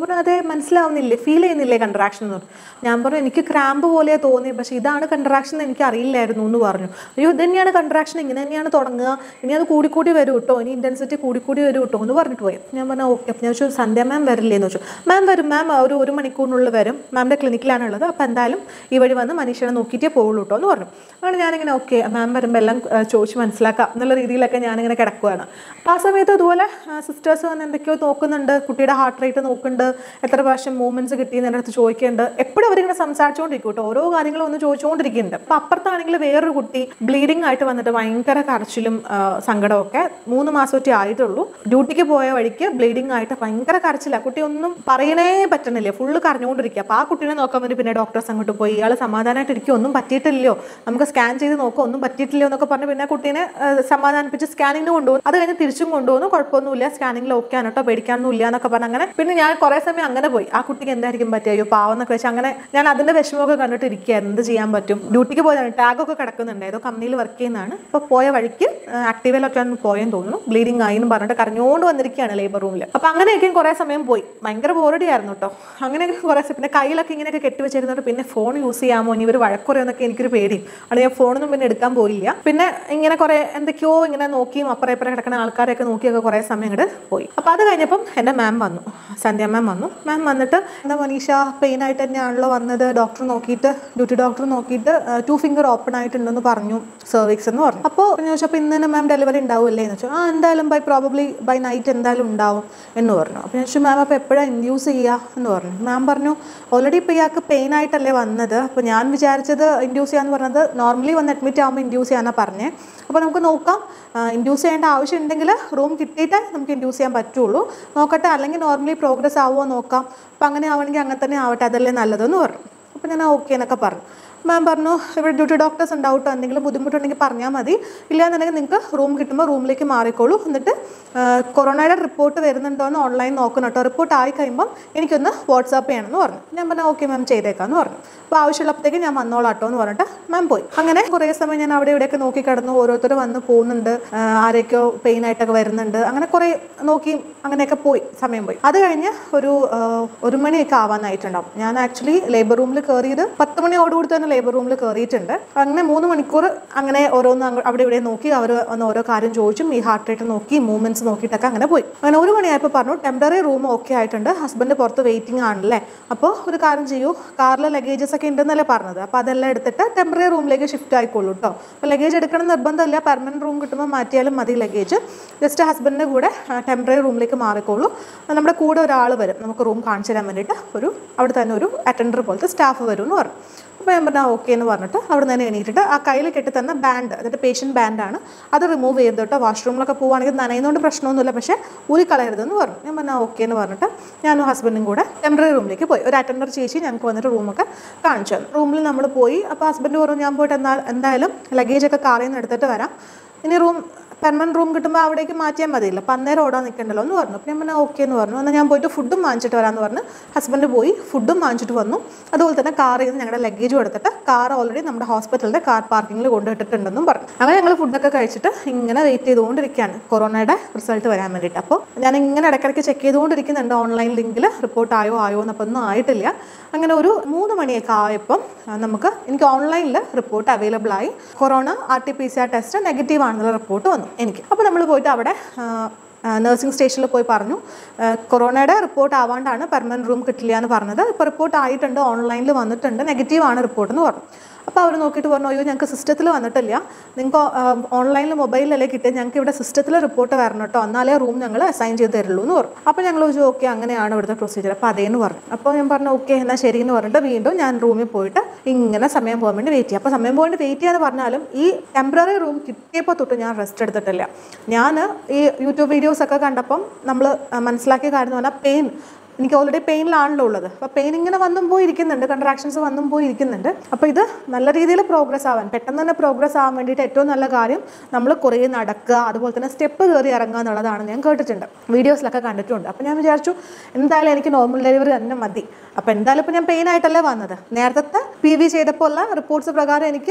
പറഞ്ഞു അതെ മനസ്സിലാവുന്നില്ലേ ഫീൽ ചെയ്യുന്നില്ലേ കൺട്രാക്ഷൻ എന്ന് പറഞ്ഞു ഞാൻ പറഞ്ഞു എനിക്ക് ക്രാമ്പ് പോലെ തോന്നി പക്ഷേ ഇതാണ് കൺട്രാക്ഷൻ എന്ന് എനിക്ക് അറിയില്ലായിരുന്നു എന്ന് പറഞ്ഞു അയ്യോ ഇത് തന്നെയാണ് കൺട്രാക്ഷൻ ഇങ്ങനെ തന്നെയാണ് തുടങ്ങുക ഇനി അത് കൂടിക്കൂടി വരും കേട്ടോ ഇനി ഇൻറ്റൻസിറ്റി കൂടിക്കൂടി വരും കേട്ടോ എന്ന് പറഞ്ഞിട്ട് പോയി ഞാൻ പറഞ്ഞു ഓക്കെ ഞാൻ ചോദിച്ചു സന്ധ്യ മാം വരില്ലേ എന്ന് ചോദിച്ചു മാം വരും മാം ഒരു ഒരു മണിക്കൂറിനുള്ളിൽ വരും മാമിൻ്റെ ക്ലിനിക്കിലാണ് ഉള്ളത് അപ്പോൾ എന്തായാലും ഈ വഴി വന്ന് മനീഷനെ നോക്കിയിട്ടേ പോകുള്ളൂ കേട്ടോ എന്ന് പറഞ്ഞു അങ്ങനെ ഞാനിങ്ങനെ ഓക്കെ മാം വരുമ്പോൾ എല്ലാം ആ, ചോദിച്ച് മനസ്സിലാക്കാം എന്നുള്ള രീതിയിലൊക്കെ ഞാനിങ്ങനെ കിടക്കുകയാണ് അപ്പോൾ ആ സമയത്ത് ഇതുപോലെ സിസ്റ്റേഴ്സ് വന്ന് എന്തൊക്കെയോ നോക്കുന്നുണ്ട് കുട്ടിയുടെ ഹാർട്ട് റേറ്റ് നോക്കുന്നുണ്ട് എത്ര പ്രാവശ്യം മൂവ്മെൻറ്റ്സ് കിട്ടിയെന്ന് എൻ്റെ അടുത്ത് ചോദിക്കുന്നുണ്ട് എപ്പോഴും അവരിങ്ങനെ സംസാരിച്ചുകൊണ്ടിരിക്കും കേട്ടോ ഓരോ കാര്യങ്ങളും ഒന്ന് ചോദിച്ചുകൊണ്ടിരിക്കുന്നുണ്ട് അപ്പോൾ അപ്പുറത്താണെങ്കിൽ വേറൊരു കുട്ടി ബ്ലീഡിംഗ് ആയിട്ട് വന്നിട്ട് ഭയങ്കര കരച്ചിലും ആ, സങ്കടമൊക്കെ മൂന്ന് മാസമൊക്കെ ആയിട്ടുള്ളൂ ഡ്യൂട്ടിക്ക് പോയ വഴിക്ക് ബ്ലീഡിംഗ് ആയിട്ട് ഭയങ്കര കരച്ചില്ല കുട്ടി ഒന്നും പറയണേ പറ്റണില്ല ഫുള്ള് കരഞ്ഞുകൊണ്ടിരിക്കുക അപ്പോൾ ആ കുട്ടീനെ നോക്കാൻ വേണ്ടി പിന്നെ ഡോക്ടേഴ്സ് അങ്ങോട്ട് പോയി ഇയാൾ സമാധാനമായിട്ട് ഇരിക്കും ഒന്നും പറ്റിയിട്ടില്ലയോ നമുക്ക് സ്കാൻ ചെയ്ത് നോക്കാം ഒന്നും പറ്റിയിട്ടില്ലയോ എന്നൊക്കെ പറഞ്ഞ് പിന്നെ കുട്ടീനെ ആ, സമാധാനിപ്പിച്ച് സ്കാനിങ്ങിന് കൊണ്ടുപോകും അത് കഴിഞ്ഞ് തിരിച്ചും കൊണ്ടുപോകുന്നു കുഴപ്പമൊന്നുമില്ല സ്കാനിങ്ങിൽ ഓക്കെ ആണ് കേട്ടോ പേടിക്കാനൊന്നും ഇല്ല എന്നൊക്കെ പറഞ്ഞ് അങ്ങനെ പിന്നെ ഞാൻ കുറേ സമയം അങ്ങനെ പോയി ആ കുട്ടിക്ക് എന്തായിരിക്കും പറ്റുക അയ്യോ പാവം എന്നൊക്കെ വെച്ച് അങ്ങനെ ഞാൻ അതിന്റെ വിഷമമൊക്കെ കണ്ടിട്ട് ഇരിക്കുകയായിരുന്നു എന്ത് ചെയ്യാൻ പറ്റും ഡ്യൂട്ടിക്ക് പോയതാണ് ടാഗൊക്കെ കിടക്കുന്നുണ്ട് ഏതോ കമ്പനിയിൽ വർക്ക് ചെയ്യുന്നതാണ് ഇപ്പോൾ പോയ വഴിക്ക് ആക്റ്റീവിലൊക്കെ ഒന്ന് പോയെന്ന് തോന്നുന്നു ബ്ലീഡിങ് ആയി എന്ന് പറഞ്ഞിട്ട് കരഞ്ഞുകൊണ്ട് വന്നിരിക്കുകയാണ് ലേബർ റൂമിൽ അപ്പോൾ അങ്ങനെയൊക്കെ കുറേ സമയം പോയി ഭയങ്കര ബോറടി ആയിരുന്നു കേട്ടോ അങ്ങനെയൊക്കെ കുറേ സമയം പിന്നെ കയ്യിലൊക്കെ ഇങ്ങനെയൊക്കെ കെട്ടിവെച്ചിരുന്നിട്ട് പിന്നെ ഫോൺ യൂസ് ചെയ്യാമോ ഇനി ഇവർ വഴക്കുറയെന്നൊക്കെ എനിക്കൊരു പേടി അത് ഞാൻ ഫോണൊന്നും പിന്നെ എടുക്കാൻ പോയില്ല പിന്നെ ഇങ്ങനെ കുറേ എന്തൊക്കെയോ ഇങ്ങനെ നോക്കിയും അപ്പുറം ഇപ്പുറം കിടക്കുന്ന ആൾക്കാരെയൊക്കെ നോക്കിയൊക്കെ കുറേ സമയം ഇങ്ങോട്ട് പോയി അപ്പോൾ അത് കഴിഞ്ഞപ്പം എൻ്റെ മാം വന്നു സന്ധ്യ മാം വന്നു മാം വന്നിട്ട് എന്താ മനീഷ പെയിൻ ആയിട്ട് തന്നെയാണല്ലോ വന്നത് ഡോക്ടർ നോക്കിയിട്ട് ഡ്യൂട്ടി ഡോക്ടർ നോക്കിയിട്ട് ടു ഫിംഗർ ഓപ്പൺ ആയിട്ടുണ്ടെന്ന് പറഞ്ഞു സെർവിക്സ് എന്ന് പറഞ്ഞു അപ്പോൾ ഞാൻ ചോദിച്ചപ്പോൾ ഇന്ന് തന്നെ മാം ഡെലിവറി ഉണ്ടാവുമല്ലേ എന്ന് വെച്ചാൽ ആ എന്തായാലും ബൈ പ്രോബബ്ലി ബൈ നൈറ്റ് എന്തായാലും ഉണ്ടാവും എന്ന് പറഞ്ഞു അപ്പോൾ ഞാൻ ചോദിച്ചു മാം അപ്പോൾ എപ്പോഴാണ് ഇൻഡ്യൂസ് ചെയ്യുക എന്ന് പറഞ്ഞു മാം പറഞ്ഞു ഓൾറെഡി ഇപ്പോൾ ഇയാൾക്ക് പെയിൻ ആയിട്ടല്ലേ വന്നത് അപ്പോൾ ഞാൻ വിചാരിച്ചത് ഇൻഡ്യൂസ് ചെയ്യാന്ന് പറഞ്ഞത് നോർമലി വന്ന് അഡ്മിറ്റ് ആകുമ്പോൾ ഇൻഡ്യൂസ് ചെയ്യാനാണ് പറഞ്ഞത് അപ്പോൾ നമുക്ക് നോക്കാം ഇൻഡ്യൂസ് ചെയ്യേണ്ട ആവശ്യം ഉണ്ടെങ്കിൽ റൂം കിട്ടിയിട്ടേ നമുക്ക് ഇൻഡ്യൂസ് ചെയ്യാൻ പറ്റുള്ളൂ നോക്കട്ടെ അല്ലെങ്കിൽ നോർമലി പ്രോഗ്രസ് ആവുമോ നോക്കാം അപ്പോൾ അങ്ങനെ ആവണമെങ്കിൽ അങ്ങനെ തന്നെ ആവട്ടെ അതല്ലേ നല്ലതെന്ന് പറഞ്ഞു അപ്പോൾ ഞാൻ ഓക്കെ എന്നൊക്കെ പറഞ്ഞു മാം പറഞ്ഞു ഇവിടെ ഡ്യൂട്ടി ഡോക്ടേഴ്സ് ഉണ്ടാവും കേട്ടോ എന്തെങ്കിലും ബുദ്ധിമുട്ടുണ്ടെങ്കിൽ പറഞ്ഞാൽ മതി ഇല്ലാന്നുണ്ടെങ്കിൽ നിങ്ങൾക്ക് റൂം കിട്ടുമ്പോൾ റൂമിലേക്ക് മാറിക്കോളൂ എന്നിട്ട് ആ, കൊറോണയുടെ റിപ്പോർട്ട് വരുന്നുണ്ടോ എന്ന് ഓൺലൈൻ നോക്കണം കേട്ടോ റിപ്പോർട്ട് ആയി കഴിയുമ്പോൾ എനിക്കൊന്ന് വാട്സാപ്പ് ചെയ്യണമെന്ന് പറഞ്ഞു ഞാൻ പറഞ്ഞു ഓക്കെ മാം ചെയ്തേക്കാന്ന് പറഞ്ഞു അപ്പോൾ ആവശ്യമുള്ളപ്പോഴത്തേക്ക് ഞാൻ വന്നോളാം കേട്ടോ എന്ന് പറഞ്ഞിട്ട് മാം പോയി അങ്ങനെ കുറേ സമയം ഞാൻ അവിടെ ഇവിടെയൊക്കെ നോക്കി കിടന്നു ഓരോരുത്തർ വന്ന് പോകുന്നുണ്ട് ആ, ആരൊക്കെയോ പെയിൻ ആയിട്ടൊക്കെ വരുന്നുണ്ട് അങ്ങനെ കുറേ നോക്കി അങ്ങനെയൊക്കെ പോയി സമയം പോയി അത് കഴിഞ്ഞ് ഒരു ആ, ഒരു മണിയൊക്കെ ആവാനായിട്ടുണ്ടാവും ഞാൻ ആക്ച്വലി ലേബർ റൂമിൽ കയറിയത് പത്ത് മണിയോടുകൂടി തന്നെ ലേബർ റൂമിൽ കയറിയിട്ടുണ്ട് അങ്ങനെ മൂന്ന് മണിക്കൂർ അങ്ങനെ ഓരോന്ന് അങ്ങ് അവിടെ ഇവിടെ നോക്കി അവർ വന്ന് ഓരോ കാര്യം ചോദിച്ചും ഈ ഹാർട്ട് റേറ്റ് നോക്കി മൂവ്മെന്റ്സ് നോക്കിയിട്ടൊക്കെ അങ്ങനെ പോയി അങ്ങനെ ഒരു മണിയായപ്പോൾ പറഞ്ഞു ടെമ്പററി റൂം ഓക്കെ ആയിട്ടുണ്ട് ഹസ്ബൻഡ് പുറത്ത് വെയിറ്റിംഗ് ആണല്ലേ അപ്പോൾ ഒരു കാര്യം ചെയ്യൂ കാറിൽ ലഗേജസ് ഒക്കെ ഉണ്ടെന്നല്ലേ പറഞ്ഞത് അപ്പോൾ അതെല്ലാം എടുത്തിട്ട് ടെമ്പററി റൂമിലേക്ക് ഷിഫ്റ്റ് ആയിക്കോളൂ കേട്ടോ അപ്പോൾ ലഗേജ് എടുക്കണം എന്ന് നിർബന്ധമില്ല പെർമനന്റ് റൂം കിട്ടുമ്പോൾ മാറ്റിയാലും മതി ലഗേജ് ജസ്റ്റ് ഹസ്ബൻഡിൻ്റെ കൂടെ ടെമ്പററി റൂമിലേക്ക് മാറിക്കോളൂ നമ്മുടെ കൂടെ ഒരാൾ വരും നമുക്ക് റൂം കാണിച്ചു തരാൻ വേണ്ടിയിട്ട് ഒരു അവിടെ തന്നെ ഒരു അറ്റൻഡർ പോലത്തെ സ്റ്റാഫ് വരും എന്ന് പറഞ്ഞു അപ്പോൾ ഞാൻ പറഞ്ഞു ഓക്കെ എന്ന് പറഞ്ഞിട്ട് അവിടെ നിന്ന് തന്നെ എണീറ്റിട്ട് ആ കയ്യിൽ കെട്ടി തന്ന ബാൻഡ് അതായത് പേഷ്യൻ്റ് ബാൻഡാണ് അത് റിമൂവ് ചെയ്ത് കേട്ടോ വാഷ്റൂമിലൊക്കെ പോവുകയാണെങ്കിൽ നനയുന്നതുകൊണ്ട് പ്രശ്നമൊന്നുമില്ല പക്ഷേ ഊരിക്കളയരുതെന്ന് പറഞ്ഞു ഞാൻ പറഞ്ഞു ഓക്കെ എന്ന് പറഞ്ഞിട്ട് ഞാനും ഹസ്ബൻഡും കൂടെ ടെമ്പററി റൂമിലേക്ക് പോയി ഒരു അറ്റൻഡർ ചേച്ചി ഞങ്ങൾക്ക് വന്നിട്ട് റൂമൊക്കെ കാണിച്ചു തന്നു റൂമിൽ നമ്മൾ പോയി അപ്പോൾ ഹസ്ബൻഡ് പറഞ്ഞു ഞാൻ പോയിട്ട് എന്നാൽ എന്തായാലും ലഗേജൊക്കെ കാറിൽ നിന്ന് എടുത്തിട്ട് വരാം ഇനി റൂം പെർമനന്റ് റൂം കിട്ടുമ്പോൾ അവിടേക്ക് മാറ്റിയാൽ മതിയല്ലോ അപ്പം അന്നേരം ഓടാൻ നിൽക്കണ്ടല്ലോ എന്ന് പറഞ്ഞു അപ്പം ഞാൻ പറഞ്ഞു ഓക്കെ എന്ന് പറഞ്ഞു എന്നാൽ ഞാൻ പോയിട്ട് ഫുഡും വാങ്ങിച്ചിട്ട് വരാമെന്ന് പറഞ്ഞ് ഹസ്ബൻഡ് പോയി ഫുഡും വാങ്ങിച്ചിട്ട് വന്നു അതുപോലെ തന്നെ കാറിൽ നിന്ന് ഞങ്ങളുടെ ലഗേജും എടുത്തിട്ട് കാർ ഓൾറെഡി നമ്മുടെ ഹോസ്പിറ്റലിൻ്റെ കാർ പാർക്കിങ്ങിൽ കൊണ്ടുവിട്ടിട്ടുണ്ടെന്നും പറഞ്ഞു അങ്ങനെ ഞങ്ങൾ ഫുഡൊക്കെ കഴിച്ചിട്ട് ഇങ്ങനെ വെയിറ്റ് ചെയ്തുകൊണ്ടിരിക്കുകയാണ് കൊറോണയുടെ റിസൾട്ട് വരാൻ വേണ്ടിയിട്ട് അപ്പോൾ ഞാൻ ഇങ്ങനെ ഇടയ്ക്കിടയ്ക്ക് ചെക്ക് ചെയ്തുകൊണ്ടിരിക്കുന്നുണ്ട് ഓൺലൈൻ ലിങ്കിൽ റിപ്പോർട്ട് ആയോ ആയോ എന്നപ്പോൾ ഒന്നും ആയിട്ടില്ല അങ്ങനെ ഒരു മൂന്ന് മണിയൊക്കെ ആയപ്പം ആ, നമുക്ക് എനിക്ക് ഓൺലൈനിൽ റിപ്പോർട്ട് അവൈലബിൾ ആയി corona R T P C R test negative ആണെന്നുള്ള റിപ്പോർട്ട് വന്നു എനിക്ക് അപ്പോൾ നമ്മൾ പോയിട്ട് അവിടെ നഴ്സിംഗ് സ്റ്റേഷനിൽ പോയി പറഞ്ഞു ആ, കൊറോണയുടെ റിപ്പോർട്ട് ആവാണ്ടാണ് പെർമനൻറ്റ് റൂം കിട്ടില്ല എന്ന് പറഞ്ഞത് ഇപ്പോൾ റിപ്പോർട്ട് ആയിട്ടുണ്ട് ഓൺലൈനിൽ വന്നിട്ടുണ്ട് നെഗറ്റീവ് ആണ് റിപ്പോർട്ട് എന്ന് പറഞ്ഞു അപ്പോൾ അവർ നോക്കിയിട്ട് പറഞ്ഞു അയ്യോ ഞങ്ങൾക്ക് സിസ്റ്റത്തിൽ വന്നിട്ടില്ല നിങ്ങൾക്ക് ഓൺലൈനിൽ മൊബൈലിലല്ലേ കിട്ടിയത് ഞങ്ങൾക്ക് ഇവിടെ സിസ്റ്റത്തിൽ റിപ്പോർട്ട് വരണം കേട്ടോ എന്നാലേ റൂം ഞങ്ങൾ അസൈൻ ചെയ്ത് തരുള്ളൂ എന്ന് പറഞ്ഞു അപ്പോൾ ഞങ്ങൾ ചോദിച്ചു ഓക്കെ അങ്ങനെയാണ് ഇവിടുത്തെ പ്രൊസീജിയർ അപ്പോൾ അതേന്ന് പറഞ്ഞു അപ്പോൾ ഞാൻ പറഞ്ഞു ഓക്കെ എന്നാൽ ശരി എന്ന് പറഞ്ഞിട്ട് വീണ്ടും ഞാൻ റൂമിൽ പോയിട്ട് ഇങ്ങനെ സമയം പോകാൻ വേണ്ടി വെയിറ്റ് ചെയ്യാം അപ്പോൾ സമയം പോകാൻ വെയിറ്റ് ചെയ്യാന്ന് പറഞ്ഞാലും ഈ ടെമ്പററി റൂം കിട്ടിയപ്പോൾ തൊട്ട് ഞാൻ റെസ്റ്റ് എടുത്തിട്ടില്ല ഞാൻ ഈ യൂട്യൂബ് വീഡിയോസ് ഒക്കെ കണ്ടപ്പം നമ്മൾ മനസ്സിലാക്കിയ കാര്യം എന്ന് പറഞ്ഞാൽ പെയിൻ എനിക്ക് ഓൾറെഡി പെയിനിലാണല്ലോ ഉള്ളത് അപ്പോൾ പെയിൻ ഇങ്ങനെ വന്നും പോയി ഇരിക്കുന്നുണ്ട് കൺട്രാക്ഷൻസ് വന്നും പോയി ഇരിക്കുന്നുണ്ട് അപ്പോൾ ഇത് നല്ല രീതിയിൽ പ്രോഗ്രസ് ആവാൻ പെട്ടെന്ന് തന്നെ പ്രോഗ്രസ് ആവാൻ വേണ്ടിയിട്ട് ഏറ്റവും നല്ല കാര്യം നമ്മൾ കുറേ നടക്കുക അതുപോലെ തന്നെ സ്റ്റെപ്പ് കയറി ഇറങ്ങുക എന്നുള്ളതാണ് ഞാൻ കേട്ടിട്ടുണ്ട് വീഡിയോസിലൊക്കെ കണ്ടിട്ടുണ്ട് അപ്പോൾ ഞാൻ വിചാരിച്ചു എന്തായാലും എനിക്ക് നോർമൽ ഡെലിവറി തന്നെ മതി അപ്പോൾ എന്തായാലും ഇപ്പോൾ ഞാൻ പെയിൻ ആയിട്ടല്ലേ വന്നത് നേരത്തെ പി വി ചെയ്തപ്പോൾ ഉള്ള റിപ്പോർട്ട്സ് പ്രകാരം എനിക്ക്